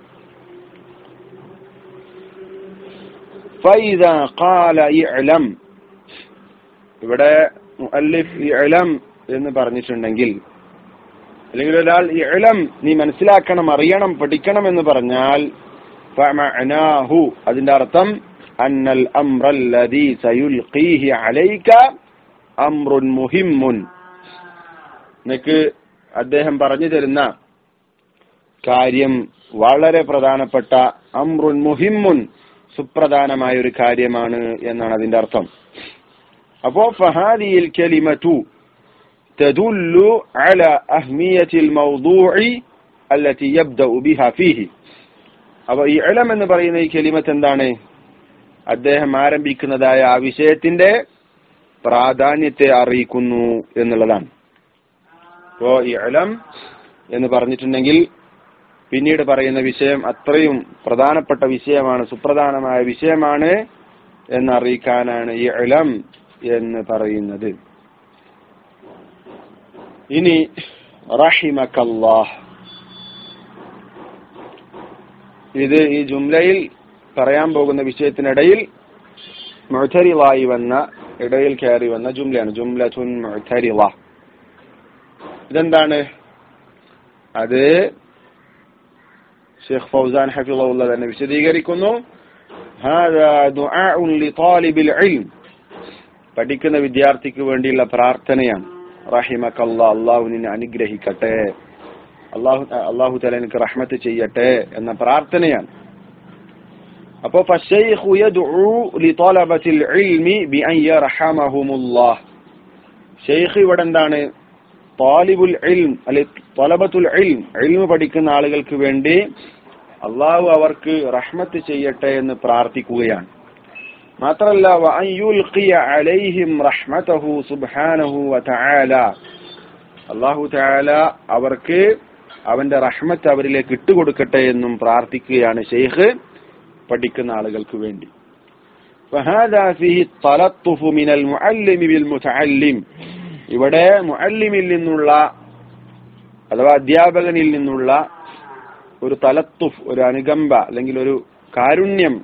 فإذا قال ഇഅലം ഇവിടെ മുഅല്ലിഫ് ഇഅലം എന്ന് പറഞ്ഞിട്ടുണ്ടെങ്കിൽ അല്ലെങ്കിൽ ഒരാൾ ഇഅലം നീ മനസ്സിലാക്കണം അറിയണം പഠിക്കണം എന്ന് പറഞ്ഞാൽ ഫമഅനാഹു അതിന്റെ അർത്ഥം അന്നൽ അംറല്ലദീ സയുൽഖീഹി അലൈക അംറുൻ മുഹിമ്മുൻ നിനക്ക് അദ്ദേഹം പറഞ്ഞു തരുന്ന കാര്യം വളരെ പ്രധാനപ്പെട്ട അമ്രുൻ മുഹിമ്മുൻ സുപ്രധാനമായ ഒരു കാര്യമാണ് എന്നാണ് അതിന്റെ അർത്ഥം അപ്പോ ഫഹാദിയിൽ കലിമതു تدل على أهمية الموضوع التي يبدأ بها فيه അപ്പൊ ഈ ഇളം എന്ന് പറയുന്ന ഈ കലിമത്ത് എന്താണ് അദ്ദേഹം ആരംഭിക്കുന്നതായ ആ വിഷയത്തിന്റെ പ്രാധാന്യത്തെ അറിയിക്കുന്നു എന്നുള്ളതാണ് അപ്പോ ഈ ഇളം എന്ന് പറഞ്ഞിട്ടുണ്ടെങ്കിൽ പിന്നീട് പറയുന്ന വിഷയം അത്രയും പ്രധാനപ്പെട്ട വിഷയമാണ് സുപ്രധാനമായ വിഷയമാണ് എന്നറിയിക്കാനാണ് ഈ ഇളം എന്ന് പറയുന്നത് ഇനി റഹിമക്കല്ലാഹ് ഇത് ഈ ജുംലയിൽ പറയാൻ പോകുന്ന വിഷയത്തിനിടയിൽ മുഴരിവായി വന്ന ഇടയിൽ കയറി വന്ന ജുംലയാണ് ജുംല ചുൻ മുഴരിവ ഇതെന്താണ് അത് ഷെയ്ഖ് ഫൗസാൻ ഹഫിള്ള തന്നെ വിശദീകരിക്കുന്നു هذا دعاء لطالب العلم പഠിക്കുന്ന വിദ്യാർത്ഥിക്ക് വേണ്ടിയുള്ള പ്രാർത്ഥനയാണ് റഹിമക്കല്ല അള്ളാഹു നിന്നെ അനുഗ്രഹിക്കട്ടെ അള്ളാഹു അള്ളാഹു തല എനിക്ക് റഹ്മത്ത് ചെയ്യട്ടെ എന്ന പ്രാർത്ഥനയാണ് അപ്പോ فالشيخ يدعو لطلبة العلم بأن يرحمهم الله ഷെയ്ഖ് ഇവിടെ എന്താണ് താലിബുൽ ഇൽം അല്ലെ തൊലബത്തുൽ ഇൽം ഇൽമ പഠിക്കുന്ന ആളുകൾക്ക് വേണ്ടി അള്ളാഹു അവർക്ക് റഹ്മത്ത് ചെയ്യട്ടെ എന്ന് പ്രാർത്ഥിക്കുകയാണ് മാത്രല്ല وأن يلقي عليهم رحمته سبحانه وتعالى അള്ളാഹു തആല അവർക്ക് അവന്റെ റഹ്മത്ത് അവരിലേക്ക് ഇട്ടുകൊടുക്കട്ടെ എന്നും പ്രാർത്ഥിക്കുകയാണ് ഷെയ്ഖ് പഠിക്കുന്ന ആളുകൾക്ക് വേണ്ടി فهذا فيه التلطف من المعلم بالمتعلم ഇവിടെ മുഅല്ലിമിൽ നിന്നുള്ള അഥവാ അധ്യാപകനിൽ നിന്നുള്ള ഒരു തലത്തുഫ് ഒരു അനുകമ്പ അല്ലെങ്കിൽ ഒരു കാരുണ്യം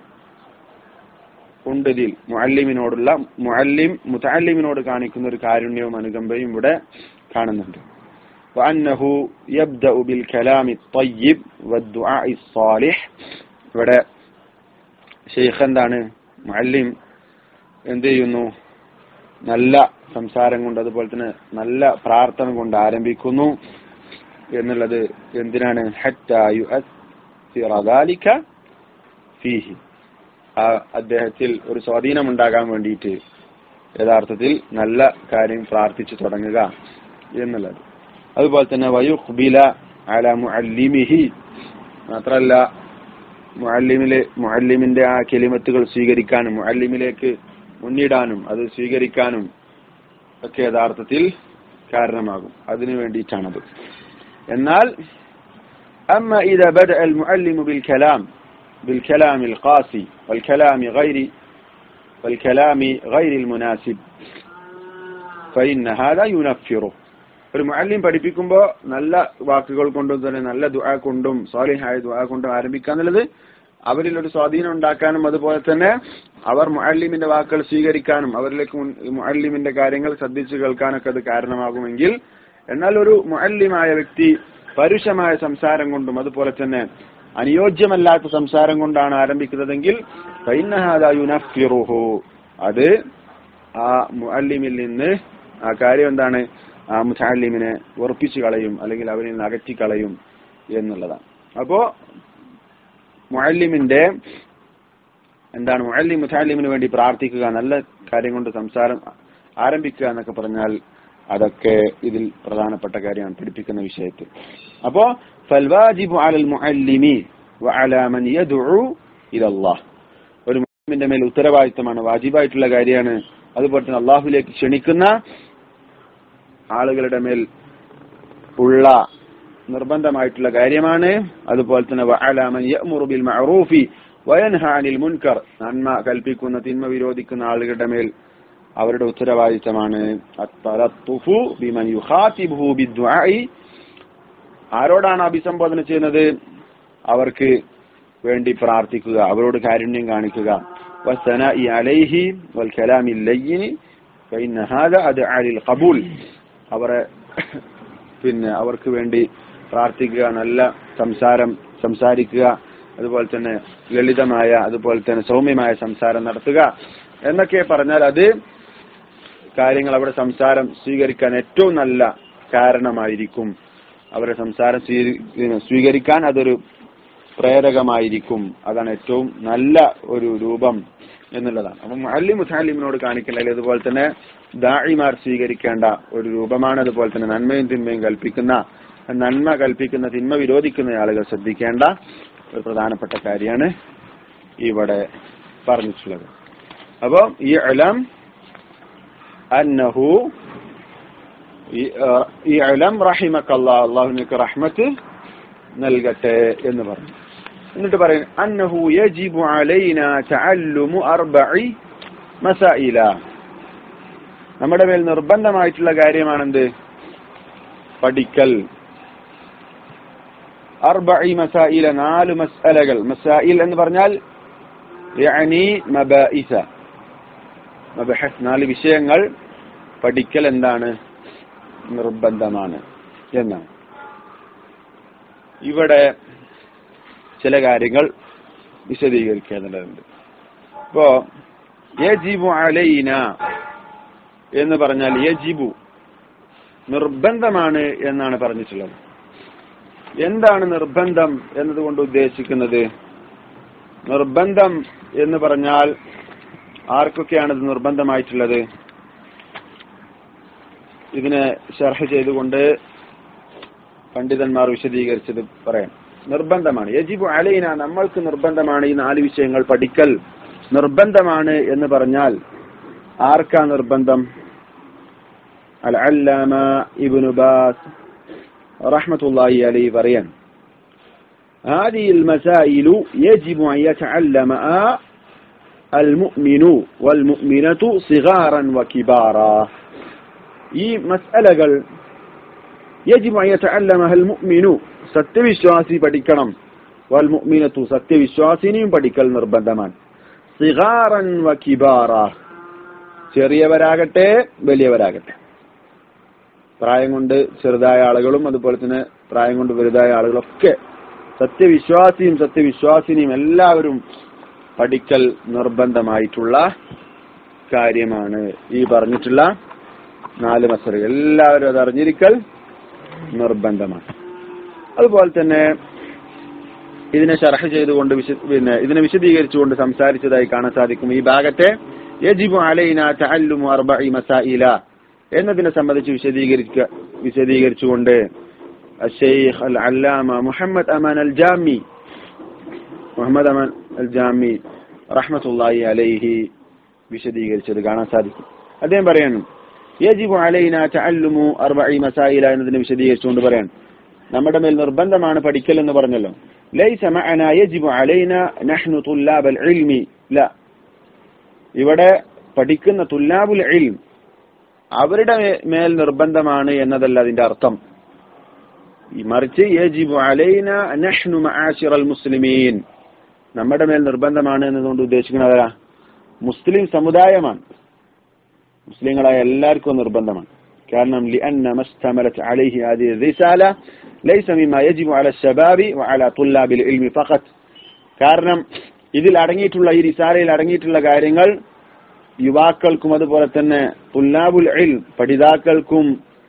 ഉണ്ട് ഇതിൽ മുഅല്ലിമിനോടുള്ള മുഅല്ലിം മുതഅല്ലിമിനോട് കാണിക്കുന്ന ഒരു കാരുണ്യവും അനുകമ്പയും ഇവിടെ കാണുന്നുണ്ട് وأنه يبدأ بالكلام الطيب والدعاء الصالح ഇവിടെ ഷെയ്ഖ് എന്താണ് മുഅല്ലിം എന്ത് ചെയ്യുന്നു നല്ല സംസാരം കൊണ്ട് അതുപോലെ തന്നെ നല്ല പ്രാർത്ഥന കൊണ്ട് ആരംഭിക്കുന്നു എന്നുള്ളത് എന്തിനാണ് ഹത്താ യുഅസ്സിറ ذلك ഫീഹി ആ അദ്ദേഹത്തിൽ ഒരു സ്വാധീനം ഉണ്ടാകാൻ വേണ്ടിയിട്ട് യഥാർത്ഥത്തിൽ നല്ല കാര്യം പ്രാർത്ഥിച്ചു തുടങ്ങുക എന്നുള്ളത് അതുപോലെ തന്നെ വയുഖ്ബില അല മുഅല്ലിമിഹി മാത്രല്ല മുഅല്ലിമിലെ മുഅല്ലിമിന്റെ ആ കെലിമത്തുകൾ സ്വീകരിക്കാനും മുഅല്ലിമിലേക്ക് മുന്നിടാനും അത് സ്വീകരിക്കാനും ഒക്കെ യഥാർത്ഥത്തിൽ കാരണമാകും അതിനു വേണ്ടിയിട്ടാണത് എന്നാൽ أما إذا بدأ المعلم بالكلام بالكلام القاسي والكلام غير والكلام غير المناسب فإن هذا ينفره ഒരു മുഅല്ലിം പഠിപ്പിക്കുമ്പോൾ നല്ല വാക്കുകൾ കൊണ്ടും തന്നെ നല്ല ദുആ കൊണ്ടും സാലിഹായ ദുആ കൊണ്ടും ആരംഭിക്കുക എന്നുള്ളത് അവരിൽ ഒരു സ്വാധീനം ഉണ്ടാക്കാനും അതുപോലെ തന്നെ അവർ മുഅല്ലിമിന്റെ വാക്കുകൾ സ്വീകരിക്കാനും അവരിലേക്ക് മുഅല്ലിമിന്റെ കാര്യങ്ങൾ ശ്രദ്ധിച്ചു കേൾക്കാനൊക്കെ അത് കാരണമാകുമെങ്കിൽ എന്നാൽ ഒരു മുഅല്ലിമായ വ്യക്തി പരുഷമായ സംസാരം കൊണ്ടും അതുപോലെ തന്നെ അനുയോജ്യമല്ലാത്ത സംസാരം കൊണ്ടാണ് ആരംഭിക്കുന്നതെങ്കിൽ അത് ആ മുഅല്ലിമിൽ നിന്ന് ആ കാര്യം എന്താണ് ആ മുത്താലിമിനെ ഉറപ്പിച്ചു കളയും അല്ലെങ്കിൽ അവരിൽ നിന്ന് അകറ്റി കളയും എന്നുള്ളതാണ് അപ്പോ മുഅല്ലിമിന്റെ എന്താണ് മുഅല്ലിം മുത്താലിമിന് വേണ്ടി പ്രാർത്ഥിക്കുക നല്ല കാര്യം കൊണ്ട് സംസാരം ആരംഭിക്കുക എന്നൊക്കെ പറഞ്ഞാൽ അതൊക്കെ ഇതിൽ പ്രധാനപ്പെട്ട കാര്യമാണ് പഠിപ്പിക്കുന്ന വിഷയത്തിൽ അപ്പോ ഫൽവാജിബു അലൽ മുഅല്ലിമി വഅലാ മൻ യദ്ഉ ഇലല്ലാഹ് ഒരു മുഅല്ലിമിന്റെ മേൽ ഉത്തരവാദിത്തമാണ് വാജിബായിട്ടുള്ള കാര്യമാണ് അതുപോലെ തന്നെ അള്ളാഹുലേക്ക് ക്ഷണിക്കുന്ന ആളുകളുടെ മേൽ ഉള്ള നിർബന്ധമായിട്ടുള്ള കാര്യമാണ് അതുപോലെ തന്നെ വഅലാ മൻ യഅ്മുറു ബിൽ മഅറൂഫി വയൻഹ അനിൽ മുൻകർ നന്മ കൽപ്പിക്കുന്ന തിന്മ വിരോധിക്കുന്ന ആളുകളുടെ മേൽ അവരുടെ ഉത്തരവാദിത്തമാണ് അത്തലത്തുഫു ബിമൻ യുഖാതിബുഹു ബിദ്ദുആഇ ആരോടാണ് അഭിസംബോധന ചെയ്യുന്നത് അവർക്ക് വേണ്ടി പ്രാർത്ഥിക്കുക അവരോട് കാരുണ്യം കാണിക്കുക വസ്സനാഇ അലൈഹി വൽ കലാമി ലയ്യിനി ഫഇന്ന ഹാദാ അദ്ആ ലിൽ ഖബൂൽ അവരെ പിന്നെ അവർക്ക് വേണ്ടി പ്രാർത്ഥിക്കുക നല്ല സംസാരം സംസാരിക്കുക അതുപോലെ തന്നെ ലളിതമായ അതുപോലെ തന്നെ സൗമ്യമായ സംസാരം നടത്തുക എന്നൊക്കെ പറഞ്ഞാൽ അത് കാര്യങ്ങൾ അവിടെ സംസാരം സ്വീകരിക്കാൻ ഏറ്റവും നല്ല കാരണമായിരിക്കും അവരുടെ സംസാരം സ്വീ- സ്വീകരിക്കാൻ അതൊരു പ്രേരകമായിരിക്കും അതാണ് ഏറ്റവും നല്ല ഒരു രൂപം എന്നുള്ളതാണ് അപ്പം അല്ലി മുസാലിമിനോട് കാണിക്കില്ല അല്ലെങ്കിൽ അതുപോലെ തന്നെ ദാഴിമാർ സ്വീകരിക്കേണ്ട ഒരു രൂപമാണ് അതുപോലെ തന്നെ നന്മയും തിന്മയും കൽപ്പിക്കുന്ന നന്മ കൽപ്പിക്കുന്ന തിന്മ വിരോധിക്കുന്ന ആളുകൾ ശ്രദ്ധിക്കേണ്ട ഒരു പ്രധാനപ്പെട്ട കാര്യമാണ് ഇവിടെ പറഞ്ഞിട്ടുള്ളത് അപ്പൊ ഈ അലം അന്നഹു ഈ- ആ, ഈ അലം റഹിമക്കല്ലാ അള്ളാഹുനിക്ക് റഹ്മത്ത് നൽകട്ടെ എന്ന് പറഞ്ഞു എന്നിട്ട് പറയുന്നു അന്നഹു യജിബു അലൈന തഅല്ലുമു അർബഇ മസായില നമ്മുടെ മേൽ നിർബന്ധമായിട്ടുള്ള കാര്യമാണെന്ത് പഠിക്കൽ അർബഇ മസായില നാല് മസ്അലകൾ മസായിൽ എന്ന് പറഞ്ഞാൽ യഅനി മബായിസ മബഹസ് നാല് വിഷയങ്ങൾ പഠിക്കൽ എന്താണ് നിർബന്ധമാണ് എന്നാണ് ഇവിടെ ചില കാര്യങ്ങൾ വിശദീകരിക്കേണ്ടതുണ്ട് ഇപ്പോ യജിബു അലൈന എന്ന് പറഞ്ഞാൽ യജിബു നിർബന്ധമാണ് എന്നാണ് പറഞ്ഞിട്ടുള്ളത് എന്താണ് നിർബന്ധം എന്നതുകൊണ്ട് ഉദ്ദേശിക്കുന്നത് നിർബന്ധം എന്ന് പറഞ്ഞാൽ ആർക്കൊക്കെയാണ് ഇത് നിർബന്ധമായിട്ടുള്ളത് ഇതിനെ ഷർഹ് ചെയ്തുകൊണ്ട് പണ്ഡിതന്മാർ വിശദീകരിച്ചത് പറയാം നിർബന്ധമാണ് യജിബു അലൈന നമ്മൾക്ക് നിർബന്ധമാണ് ഈ നാല് വിഷയങ്ങൾ പഠിക്കൽ നിർബന്ധമാണ് എന്ന് പറഞ്ഞാൽ ആർക്കാ നിർബന്ധം അൽ അല്ലാമ ഇബ്നു ബാസ് റഹ്മത്തുള്ളാഹി അലൈഹി പറയാൻ هذه المسائل يجب أن يتعلمها المؤمن والمؤمنة صغارا وكبارا ഈ മസ്അലകൾ يجب أن يتعلمها المؤمن സത്യവിശ്വാസി പഠിക്കണം വൽ മുഅ്മിനത്തു സത്യവിശ്വാസിനിയും പഠിക്കൽ നിർബന്ധമാണ് സിഗാറൻ വ കിബാറ ചെറിയവരാകട്ടെ വലിയവരാകട്ടെ പ്രായം കൊണ്ട് ചെറുതായ ആളുകളും അതുപോലെ തന്നെ പ്രായം കൊണ്ട് വലുതായ ആളുകളൊക്കെ സത്യവിശ്വാസിയും സത്യവിശ്വാസിനിയും എല്ലാവരും പഠിക്കൽ നിർബന്ധമായിട്ടുള്ള കാര്യമാണ് ഈ പറഞ്ഞിട്ടുള്ള നാല് മസറുകൾ എല്ലാവരും അത് അറിഞ്ഞിരിക്കൽ നിർബന്ധമാണ് അതുപോലെ തന്നെ ഇതിനെ ഷർഹ് ചെയ്തുകൊണ്ട് വിശ പിന്നെ ഇതിനെ വിശദീകരിച്ചുകൊണ്ട് സംസാരിച്ചതായി കാണാൻ സാധിക്കും ഈ ഭാഗത്തെ യജിബു അലൈന തഅല്ലുമു അർബഇ മസായില എന്നതിനെ സംബന്ധിച്ച് വിശദീകരിക്ക വിശദീകരിച്ചുകൊണ്ട് الشيخ العلامة محمد أمان الجامي മുഹമ്മദ് അമാൻ അൽ ജാമി റഹ്മത്തുള്ളാഹി അലൈഹി വിശദീകരിച്ചത് കാണാൻ സാധിക്കും അദ്ദേഹം പറയണം യജിബു അലൈന തഅല്ലുമു അർബഇ മസായില എന്നതിനെ വിശദീകരിച്ചുകൊണ്ട് പറയാൻ നമ്മുടെ മേൽ നിർബന്ധമാണ് പഠിക്കൽ എന്ന് പറഞ്ഞല്ലോ ലൈസ മഅന യജിബു അലൈന നഹ്നു തുല്ലാബൽ ഇൽമി ല ഇവിടെ പഠിക്കുന്ന തുല്ലാബുൽ ഇൽം അവരുടെ മേ- മേൽ നിർബന്ധമാണ് എന്നതല്ല അതിന്റെ അർത്ഥം ഈ മറിച്ച് യജിബു അലൈന നഹ്നു മആശിറൽ മുസ്ലിമീൻ നമ്മുടെ മേൽ നിർബന്ധമാണ് എന്നതുകൊണ്ട് ഉദ്ദേശിക്കുന്നത് ആരാ? മുസ്ലിം സമുദായമാണ് മുസ്ലിങ്ങളായ എല്ലാവർക്കും നിർബന്ധമാണ് കാരണം لأن ما اشتملت عليه هذه الرسالة ليس مما يجب على الشباب وعلى طلاب العلم فقط കാരണം ഇതിൽ അടങ്ങിയിട്ടുള്ള ഈ റിസാലയിൽ അടങ്ങിയിട്ടുള്ള കാര്യങ്ങൾ യുവാക്കൾക്കും അതുപോലെ തന്നെ തുല്ലാബുൽ ഇൽ പഠിതാക്കൾക്കും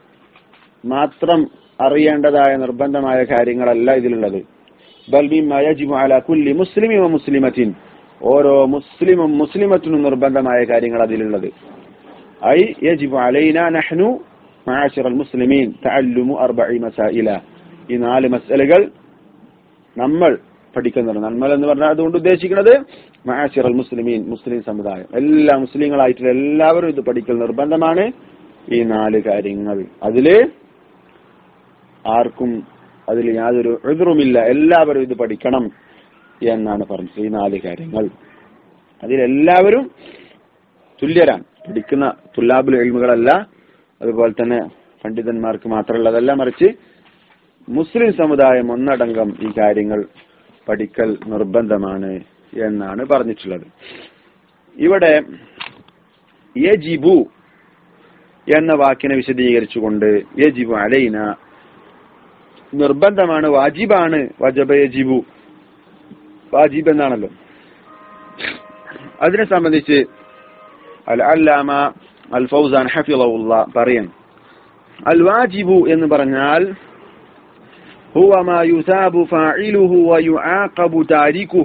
മാത്രം അറിയേണ്ടതായ നിർബന്ധമായ കാര്യങ്ങളല്ല ഇതിലുള്ളത് ബൽ മിമ്മ യജിബു അലാ കുല്ലി മുസ്ലിമി വ മുസ്ലിമത്തിൻ ഓരോ മുസ്ലിമും മുസ്ലിമത്തിനും നിർബന്ധമായ കാര്യങ്ങൾ അതിലുള്ളത് ഐ യജിബു അലൈന നഹ്നു മആശിറൽ മുസ്ലിമീൻ തഅല്ലുമു അർബഇ മസായില ഈ നാല് മസലകൾ നമ്മൾ പഠിക്കുന്നുണ്ട് നമ്മൾ എന്ന് പറഞ്ഞാൽ അതുകൊണ്ട് ഉദ്ദേശിക്കുന്നത് മഹാസിറൽ മുസ്ലിമീൻ മുസ്ലിം സമുദായം എല്ലാ മുസ്ലിങ്ങളായിട്ടുള്ള എല്ലാവരും ഇത് പഠിക്കൽ നിർബന്ധമാണ് ഈ നാല് കാര്യങ്ങൾ അതില് ആർക്കും അതിൽ യാതൊരു എതിറുമില്ല എല്ലാവരും ഇത് പഠിക്കണം എന്നാണ് പറഞ്ഞത് ഈ നാല് കാര്യങ്ങൾ അതിലെല്ലാവരും തുല്യരാണ് പഠിക്കുന്ന തുല്ലാബുൽ എൽമുകളല്ല അതുപോലെ തന്നെ പണ്ഡിതന്മാർക്ക് മാത്രമുള്ളതല്ല മറിച്ച് മുസ്ലിം സമുദായം ഒന്നടങ്കം ഈ കാര്യങ്ങൾ പഠിക്കൽ നിർബന്ധമാണ് എന്നാണ് പറഞ്ഞിട്ടുള്ളത് ഇവിടെ യജിബു എന്ന വാക്കിനെ വിശദീകരിച്ചുകൊണ്ട് യജിബു അലൈന നിർബന്ധമാണ് വാജിബാണ് വജബ യജിബു വാജിബ് എന്നാണല്ലോ അതിനെ സംബന്ധിച്ച് അൽ അല്ലാമ അൽ ഫൗസാൻ ഹഫിളവുള്ള പറയും അൽ വാജിബു എന്ന് പറഞ്ഞാൽ هو ما يثاب فاعله ويعاقب تاركه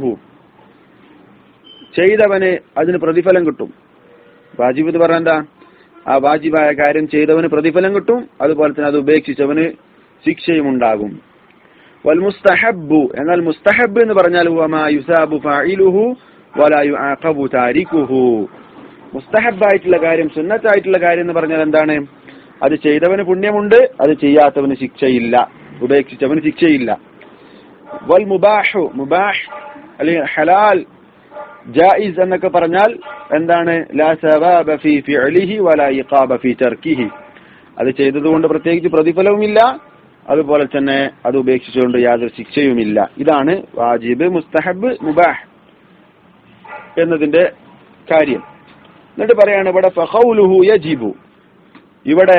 ചെയ്തവന് അതിന് പ്രതിഫലം കിട്ടും വാജിബ് എന്ന് പറഞ്ഞാൽ എന്താ ആ വാജിബായ കാര്യം ചെയ്തവന് പ്രതിഫലം കിട്ടും അതുപോലെ തന്നെ അത് ഉപേക്ഷിച്ചവന് ശിക്ഷയും ഉണ്ടാകും വൽ മുസ്തഹബു എന്നാൽ മുസ്തഹബ് എന്ന് പറഞ്ഞാൽ ഹുവ മാ യുസാബു ഫാഇലുഹു വലാ യുആഖബു താരിഖുഹു മുസ്തഹബായിട്ടുള്ള കാര്യം സുന്നത്തായിട്ടുള്ള കാര്യം എന്ന് പറഞ്ഞാൽ എന്താണ് അത് ചെയ്തവന് പുണ്യമുണ്ട് അത് ചെയ്യാത്തവന് ശിക്ഷയില്ല ഉപേക്ഷിച്ചവന് ശിക്ഷയില്ല വൽ മുബാഹു മുബാഹ് അല്ലെങ്കിൽ ഹലാൽ ജായിസ് എന്നൊക്കെ പറഞ്ഞാൽ എന്താണ് ലാ സവാബ ഫീ ഫിഅലിഹി വലാ ഇഖാബ ഫീ തർക്കിഹി അത് ചെയ്തതുകൊണ്ട് പ്രത്യേകിച്ച് പ്രതിഫലവുമില്ല അതുപോലെ തന്നെ അത് ഉപേക്ഷിച്ചുകൊണ്ട് യാതൊരു ശിക്ഷയുമില്ല ഇതാണ് വാജിബ് മുസ്തഹബ് മുബാഹ് എന്നതിന്റെ കാര്യം എന്നിട്ട് പറയാണ് ഇവിടെ ഫഖൗലുഹു യജിബു ഇവിടെ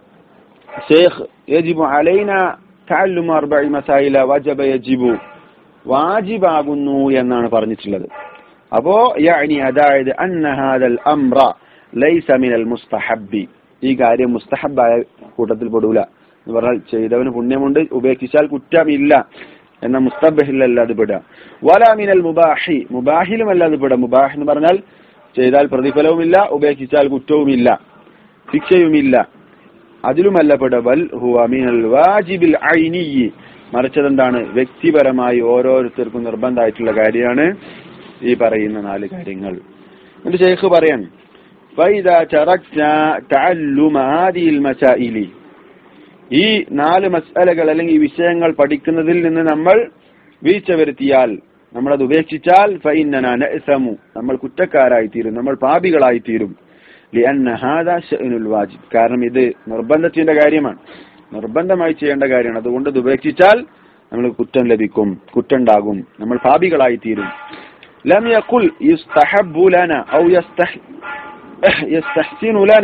ഷേഖ് യജിബു അലൈന തഅല്ലുമു അർബഇ മസായില വജബ യജിബു വാജിബാകുന്നു എന്നാണ് പറഞ്ഞിട്ടുള്ളത് അപ്പോ യഅനി അതായത് അന്ന ഹാദൽ അംറ ലൈസ മിനൽ മുസ്തഹബ്ബി ഈ കാര്യം മുസ്തഹബായ കൂട്ടത്തിൽ പെടൂല എന്ന് പറഞ്ഞാൽ ചെയ്തവന് പുണ്യമുണ്ട് ഉപേക്ഷിച്ചാൽ കുറ്റമില്ല എന്ന മുസ്തബഹിലല്ല അത് പെടുക വല മിനൽ മുബാഹി മുബാഹിലുമല്ല അത് പെടുക മുബാഹ് എന്ന് പറഞ്ഞാൽ ചെയ്താൽ പ്രതിഫലവുമില്ല ഉപേക്ഷിച്ചാൽ കുറ്റവുമില്ല ശിക്ഷയുമില്ല അതിലുമല്ല പെടവൽ ഹുവ മിനൽ വാജിബിൽ ഐനിയി മറിച്ചതെന്താണ് വ്യക്തിപരമായി ഓരോരുത്തർക്കും നിർബന്ധമായിട്ടുള്ള കാര്യമാണ് ഈ പറയുന്ന നാല് കാര്യങ്ങൾ എന്നിട്ട് ഷെയ്ഖ് പറയാൻ فإذا تركنا تعلم هذه المسائل ഈ നാല് മസ്അലകൾ അല്ലെങ്കിൽ ഈ വിഷയങ്ങൾ പഠിക്കുന്നതിൽ നിന്ന് നമ്മൾ വീഴ്ച വരുത്തിയാൽ നമ്മൾ അത് ഉപേക്ഷിച്ചാൽ ഫൈനന നഅ്സമു നമ്മൾ കുറ്റക്കാരായി തീരും നമ്മൾ പാപികളായി തീരും ലിഅന്ന ഹാദാ ശഅ്നുൽ വാജിബ് കാരണം ഇത് നിർബന്ധത്തിന്റെ കാര്യമാണ് നിർബന്ധമായി ചെയ്യേണ്ട കാര്യമാണ് അതുകൊണ്ട് ഇത് ഉപേക്ഷിച്ചാൽ നമ്മൾ കുറ്റം ലഭിക്കും കുറ്റുണ്ടാകും നമ്മൾ പാപികളായി തീരും ലം യഖുൽ യുസ്തഹബ്ബു ലന ഔ യസ്തഹ് യസ്തഹ്സിനു ലന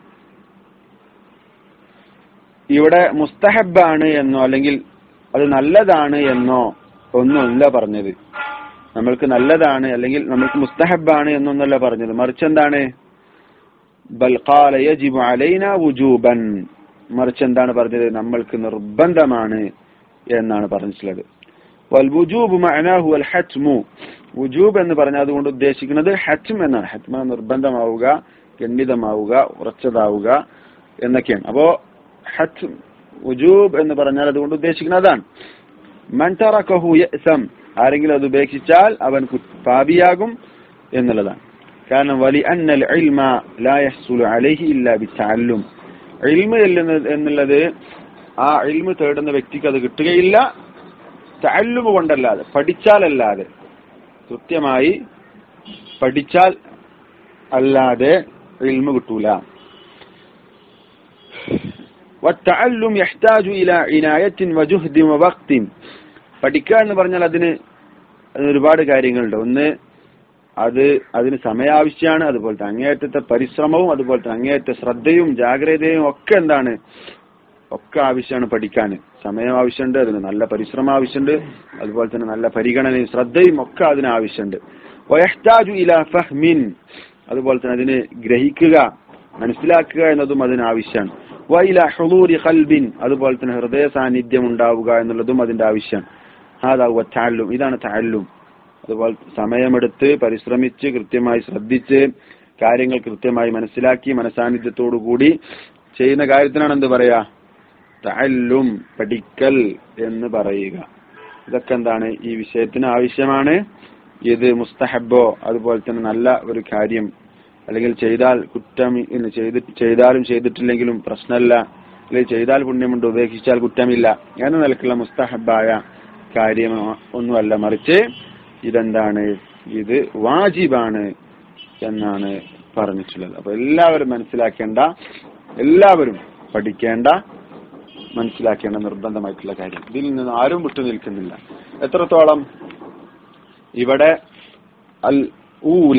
ഇവിടെ മുസ്തഹബാണ് എന്നോ അല്ലെങ്കിൽ അത് നല്ലതാണ് എന്നോ ഒന്നുമല്ല പറഞ്ഞത് നമ്മൾക്ക് നല്ലതാണ് അല്ലെങ്കിൽ നമ്മൾക്ക് മുസ്തഹബാണ് എന്നൊന്നല്ല പറഞ്ഞത് മറിച്ച് എന്താണ് ബൽ ഖാല യജിബു അലൈന വുജൂബൻ മറിച്ച് എന്താണ് പറഞ്ഞത് നമ്മൾക്ക് നിർബന്ധമാണ് എന്നാണ് പറഞ്ഞിട്ടുള്ളത് വൽ വുജൂബ് മഅനാഹു അൽ ഹത്മു വുജൂബ് എന്ന് പറഞ്ഞാൽ അതുകൊണ്ട് ഉദ്ദേശിക്കുന്നത് ഹത്ം എന്നാണ് ഹത്മ നിർബന്ധമാവുക ഖണ്ഡിതമാവുക ഉറച്ചതാവുക എന്നൊക്കെയാണ് അപ്പോ ഹത്ം വുജൂബ് എന്ന് പറഞ്ഞാൽ അതുകൊണ്ട് ഉദ്ദേശിക്കുന്നത് അതാണ് മൻ തറക്കഹു യഅസം ആരെങ്കിലും അത് ഉപേക്ഷിച്ചാൽ അവൻ കു- പാപിയാകും എന്നുള്ളതാണ് കാരണം വലി അന്നൽ ഇൽമ ലാ യഹ്സുലു അലൈഹി ഇല്ലാ ബിത്തഅല്ലും ഇൽമ എല്ലുന്ന- എന്നുള്ളത് ആ ഇൽമ തേടുന്ന വ്യക്തിക്ക് അത് കിട്ടുകയില്ല തഅല്ലുമ കൊണ്ടല്ലാതെ പഠിച്ചാലല്ലാതെ കൃത്യമായി പഠിച്ചാൽ അല്ലാതെ ഇൽമ കിട്ടൂല والتعلم يحتاج إلى عناية وجهد ووقت പഠിക്കുക എന്ന് പറഞ്ഞാൽ അതിന് അതിന് ഒരുപാട് കാര്യങ്ങളുണ്ട് ഒന്ന് അത് അതിന് സമയാവശ്യമാണ് അതുപോലെ തന്നെ അങ്ങേയറ്റത്തെ പരിശ്രമവും അതുപോലെ തന്നെ അങ്ങേയറ്റ ശ്രദ്ധയും ജാഗ്രതയും ഒക്കെ എന്താണ് ഒക്കെ ആവശ്യമാണ് പഠിക്കാൻ സമയം ആവശ്യമുണ്ട് അതിന് നല്ല പരിശ്രമം ആവശ്യമുണ്ട് അതുപോലെ തന്നെ നല്ല പരിഗണനയും ശ്രദ്ധയും ഒക്കെ അതിന് ആവശ്യമുണ്ട് വയഹ്താജു ഇല ഫഹ്മിൻ അതുപോലെ തന്നെ അതിന് ഗ്രഹിക്കുക മനസ്സിലാക്കുക എന്നതും അതിന് ആവശ്യമാണ് വൈല ഹുളൂരി ഖൽബിൻ അതുപോലെ തന്നെ ഹൃദയ സാന്നിധ്യം ഉണ്ടാവുക എന്നുള്ളതും അതിന്റെ ആവശ്യമാണ് ഹാദാവുക താല്ലും ഇതാണ് താല്ലും അതുപോലെ സമയമെടുത്ത് പരിശ്രമിച്ച് കൃത്യമായി ശ്രദ്ധിച്ച് കാര്യങ്ങൾ കൃത്യമായി മനസ്സിലാക്കി മനസാന്നിധ്യത്തോടു കൂടി ചെയ്യുന്ന കാര്യത്തിനാണ് എന്ത് പറയാ തഅല്ലും പഠിക്കൽ എന്ന് പറയുക ഇതൊക്കെ എന്താണ് ഈ വിഷയത്തിന് ആവശ്യമാണ് ഇത് മുസ്തഹബോ അതുപോലെ തന്നെ നല്ല ഒരു കാര്യം അല്ലെങ്കിൽ ചെയ്താൽ കുറ്റം ഇന്ന് ചെയ്തി ചെയ്താലും ചെയ്തിട്ടില്ലെങ്കിലും പ്രശ്നമല്ല അല്ലെങ്കിൽ ചെയ്താൽ പുണ്യമുണ്ട് ഉപേക്ഷിച്ചാൽ കുറ്റമില്ല എന്ന നിലക്കുള്ള മുസ്തഹബായ കാര്യം ഒന്നുമല്ല മറിച്ച് ഇതെന്താണ് ഇത് വാജിബാണ് എന്നാണ് പറഞ്ഞിട്ടുള്ളത് അപ്പൊ എല്ലാവരും മനസ്സിലാക്കേണ്ട എല്ലാവരും പഠിക്കേണ്ട മനസ്സിലാക്കേണ്ട നിർബന്ധമായിട്ടുള്ള കാര്യം ഇതിൽ നിന്ന് ആരും വിട്ടു നിൽക്കുന്നില്ല എത്രത്തോളം ഇവിടെ അൽ ഊല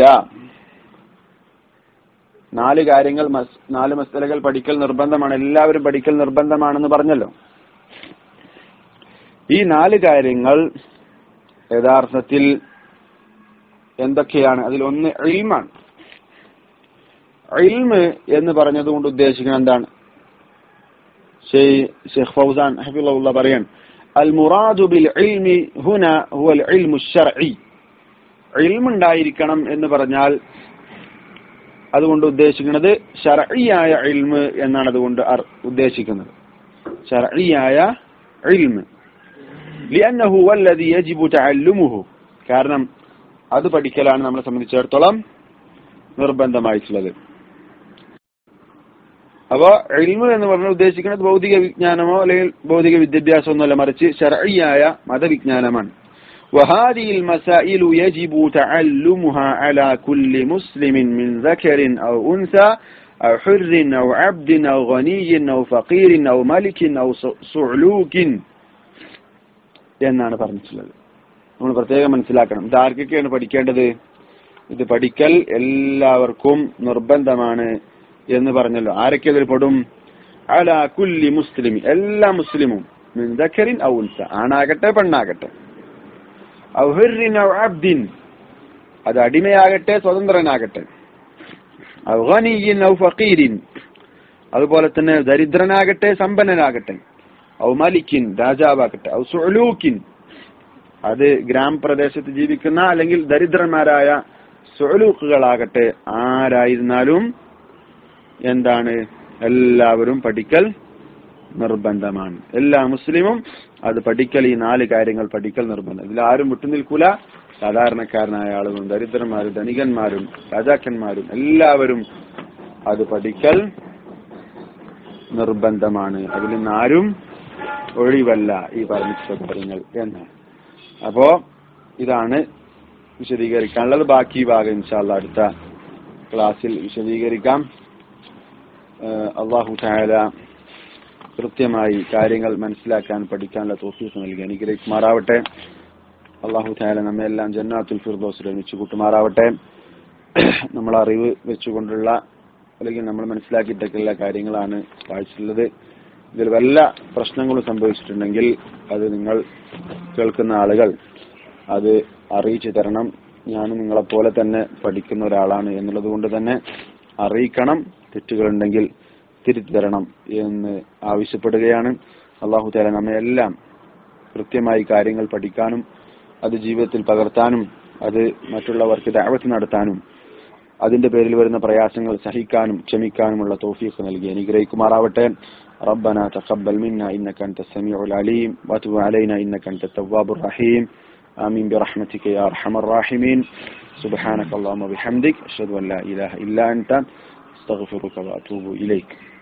നാല് കാര്യങ്ങൾ മസ് നാല് മസ്തലകൾ പഠിക്കൽ നിർബന്ധമാണ് എല്ലാവരും പഠിക്കൽ നിർബന്ധമാണെന്ന് പറഞ്ഞല്ലോ ഈ നാല് കാര്യങ്ങൾ യഥാർത്ഥത്തിൽ എന്തൊക്കെയാണ് അതിൽ ഒന്ന് ഇൽമാണ് ഇൽമ് എന്ന് പറഞ്ഞതുകൊണ്ട് ഉദ്ദേശിക്കുന്നത് എന്താണ് ഷെയ്ഖ് ഫൗസാൻ ഹഫിള്ള പറയാൻ അൽ മുറാദു ബിൽ ഇൽമി ഹുന ഹുവൽ ഇൽമു ശർഈ ഇൽമ് ഉണ്ടായിരിക്കണം എന്ന് പറഞ്ഞാൽ അതുകൊണ്ട് ഉദ്ദേശിക്കുന്നത് ഷർഈയായ ഇൽമ് എന്നാണ് അതുകൊണ്ട് ഉദ്ദേശിക്കുന്നത് ഷർഈയായ ഇൽമ് لأنه هو الذي يجب تعلمه കാരണം അത് പഠിക്കലാണ് നമ്മളെ സംബന്ധിച്ചിടത്തോളം നിർബന്ധമായിട്ടുള്ളത് അപ്പോ ഇൽമു എന്ന് പറഞ്ഞാൽ ഉദ്ദേശിക്കുന്നത് ഭൗതിക വിജ്ഞാനമോ അല്ലെങ്കിൽ ഭൗതിക വിദ്യാഭ്യാസമൊന്നുമല്ല മറിച്ച് ശർഈയായ മതവിജ്ഞാനമാണ് وهذه المسائل يجب تعلمها على كل مسلم من ذكر أو أنثى أو حر أو عبد أو غني أو فقير أو ملك أو صعلوك എന്നാണ് പറഞ്ഞിട്ടുള്ളത് നമ്മൾ പ്രത്യേകം മനസ്സിലാക്കണം ഇത് ആർക്കൊക്കെയാണ് പഠിക്കേണ്ടത് ഇത് പഠിക്കൽ എല്ലാവർക്കും നിർബന്ധമാണ് എന്ന് പറഞ്ഞല്ലോ ആരൊക്കെ ഇതിൽ പെടും അല കുല്ലി മുസ്ലിം എല്ലാ മുസ്ലിമും മിൻദക്കരിൻ ഔൻസ ആണാകട്ടെ പെണ്ണാകട്ടെ ഔഹറിൻ ഔ അബ്ദിൻ അത് അടിമയാകട്ടെ സ്വതന്ത്രനാകട്ടെ ഔഹനിയിൻ ഔ ഫക്കീരിൻ അതുപോലെ തന്നെ ദരിദ്രനാകട്ടെ സമ്പന്നനാകട്ടെ ഔ മലിക്കിൻ രാജാവാകട്ടെ ഔ സുലൂക്കിൻ അത് ഗ്രാമപ്രദേശത്ത് ജീവിക്കുന്ന അല്ലെങ്കിൽ ദരിദ്രന്മാരായ സുലൂക്കുകളാകട്ടെ ആരായിരുന്നാലും എന്താണ് എല്ലാവരും പഠിക്കൽ നിർബന്ധമാണ് എല്ലാ മുസ്ലിമും അത് പഠിക്കൽ ഈ നാല് കാര്യങ്ങൾ പഠിക്കൽ നിർബന്ധം ഇതിൽ ആരും വിട്ടുനിൽക്കൂല സാധാരണക്കാരനായ ആളുകളും ദരിദ്രന്മാരും ധനികന്മാരും രാജാക്കന്മാരും എല്ലാവരും അത് പഠിക്കൽ നിർബന്ധമാണ് അതിൽ നിന്ന് ആരും ഒഴിവല്ല ഈ പറഞ്ഞ കാര്യങ്ങൾ എന്നാണ് അപ്പോ ഇതാണ് വിശദീകരിക്കാനുള്ളത് ബാക്കി ഭാഗം ഇൻഷാല്ല അടുത്ത ക്ലാസ്സിൽ വിശദീകരിക്കാം അള്ളാഹു തായാല കൃത്യമായി കാര്യങ്ങൾ മനസ്സിലാക്കാൻ പഠിക്കാനുള്ള തോഫീസ് നൽകി അനുഗ്രഹിക്കുമാറാവട്ടെ അള്ളാഹു തായാല നമ്മെല്ലാം ജന്നാത്തുൽ ഫിർദോസിൽ ഒരുമിച്ച് കൂട്ടുമാറാവട്ടെ നമ്മൾ അറിവ് വെച്ചുകൊണ്ടുള്ള അല്ലെങ്കിൽ നമ്മൾ മനസ്സിലാക്കിയിട്ടൊക്കെയുള്ള കാര്യങ്ങളാണ് വായിച്ചിട്ടുള്ളത് ഇതിൽ വല്ല പ്രശ്നങ്ങളും സംഭവിച്ചിട്ടുണ്ടെങ്കിൽ അത് നിങ്ങൾ കേൾക്കുന്ന ആളുകൾ അത് അറിയിച്ചു തരണം ഞാൻ നിങ്ങളെപ്പോലെ തന്നെ പഠിക്കുന്ന ഒരാളാണ് എന്നുള്ളത് കൊണ്ട് തന്നെ അറിയിക്കണം തെറ്റുകളുണ്ടെങ്കിൽ തിരുത്തി തരണം എന്ന് ആവശ്യപ്പെടുകയാണ് അള്ളാഹു താല നമ്മയെല്ലാം കൃത്യമായി കാര്യങ്ങൾ പഠിക്കാനും അത് ജീവിതത്തിൽ പകർത്താനും അത് മറ്റുള്ളവർക്ക് ദാവത്ത് നടത്താനും അതിന്റെ പേരിൽ വരുന്ന പ്രയാസങ്ങൾ സഹിക്കാനും ക്ഷമിക്കാനുമുള്ള തോഫീഖ് നൽകി അനുഗ്രഹിക്കുമാറാവട്ടെ ربنا تقبل منا إنك أنت السميع العليم وتب علينا إنك أنت التواب الرحيم آمين برحمتك يا أرحم الراحمين سبحانك اللهم وبحمدك أشهد أن لا إله إلا أنت استغفرك وأتوب إليك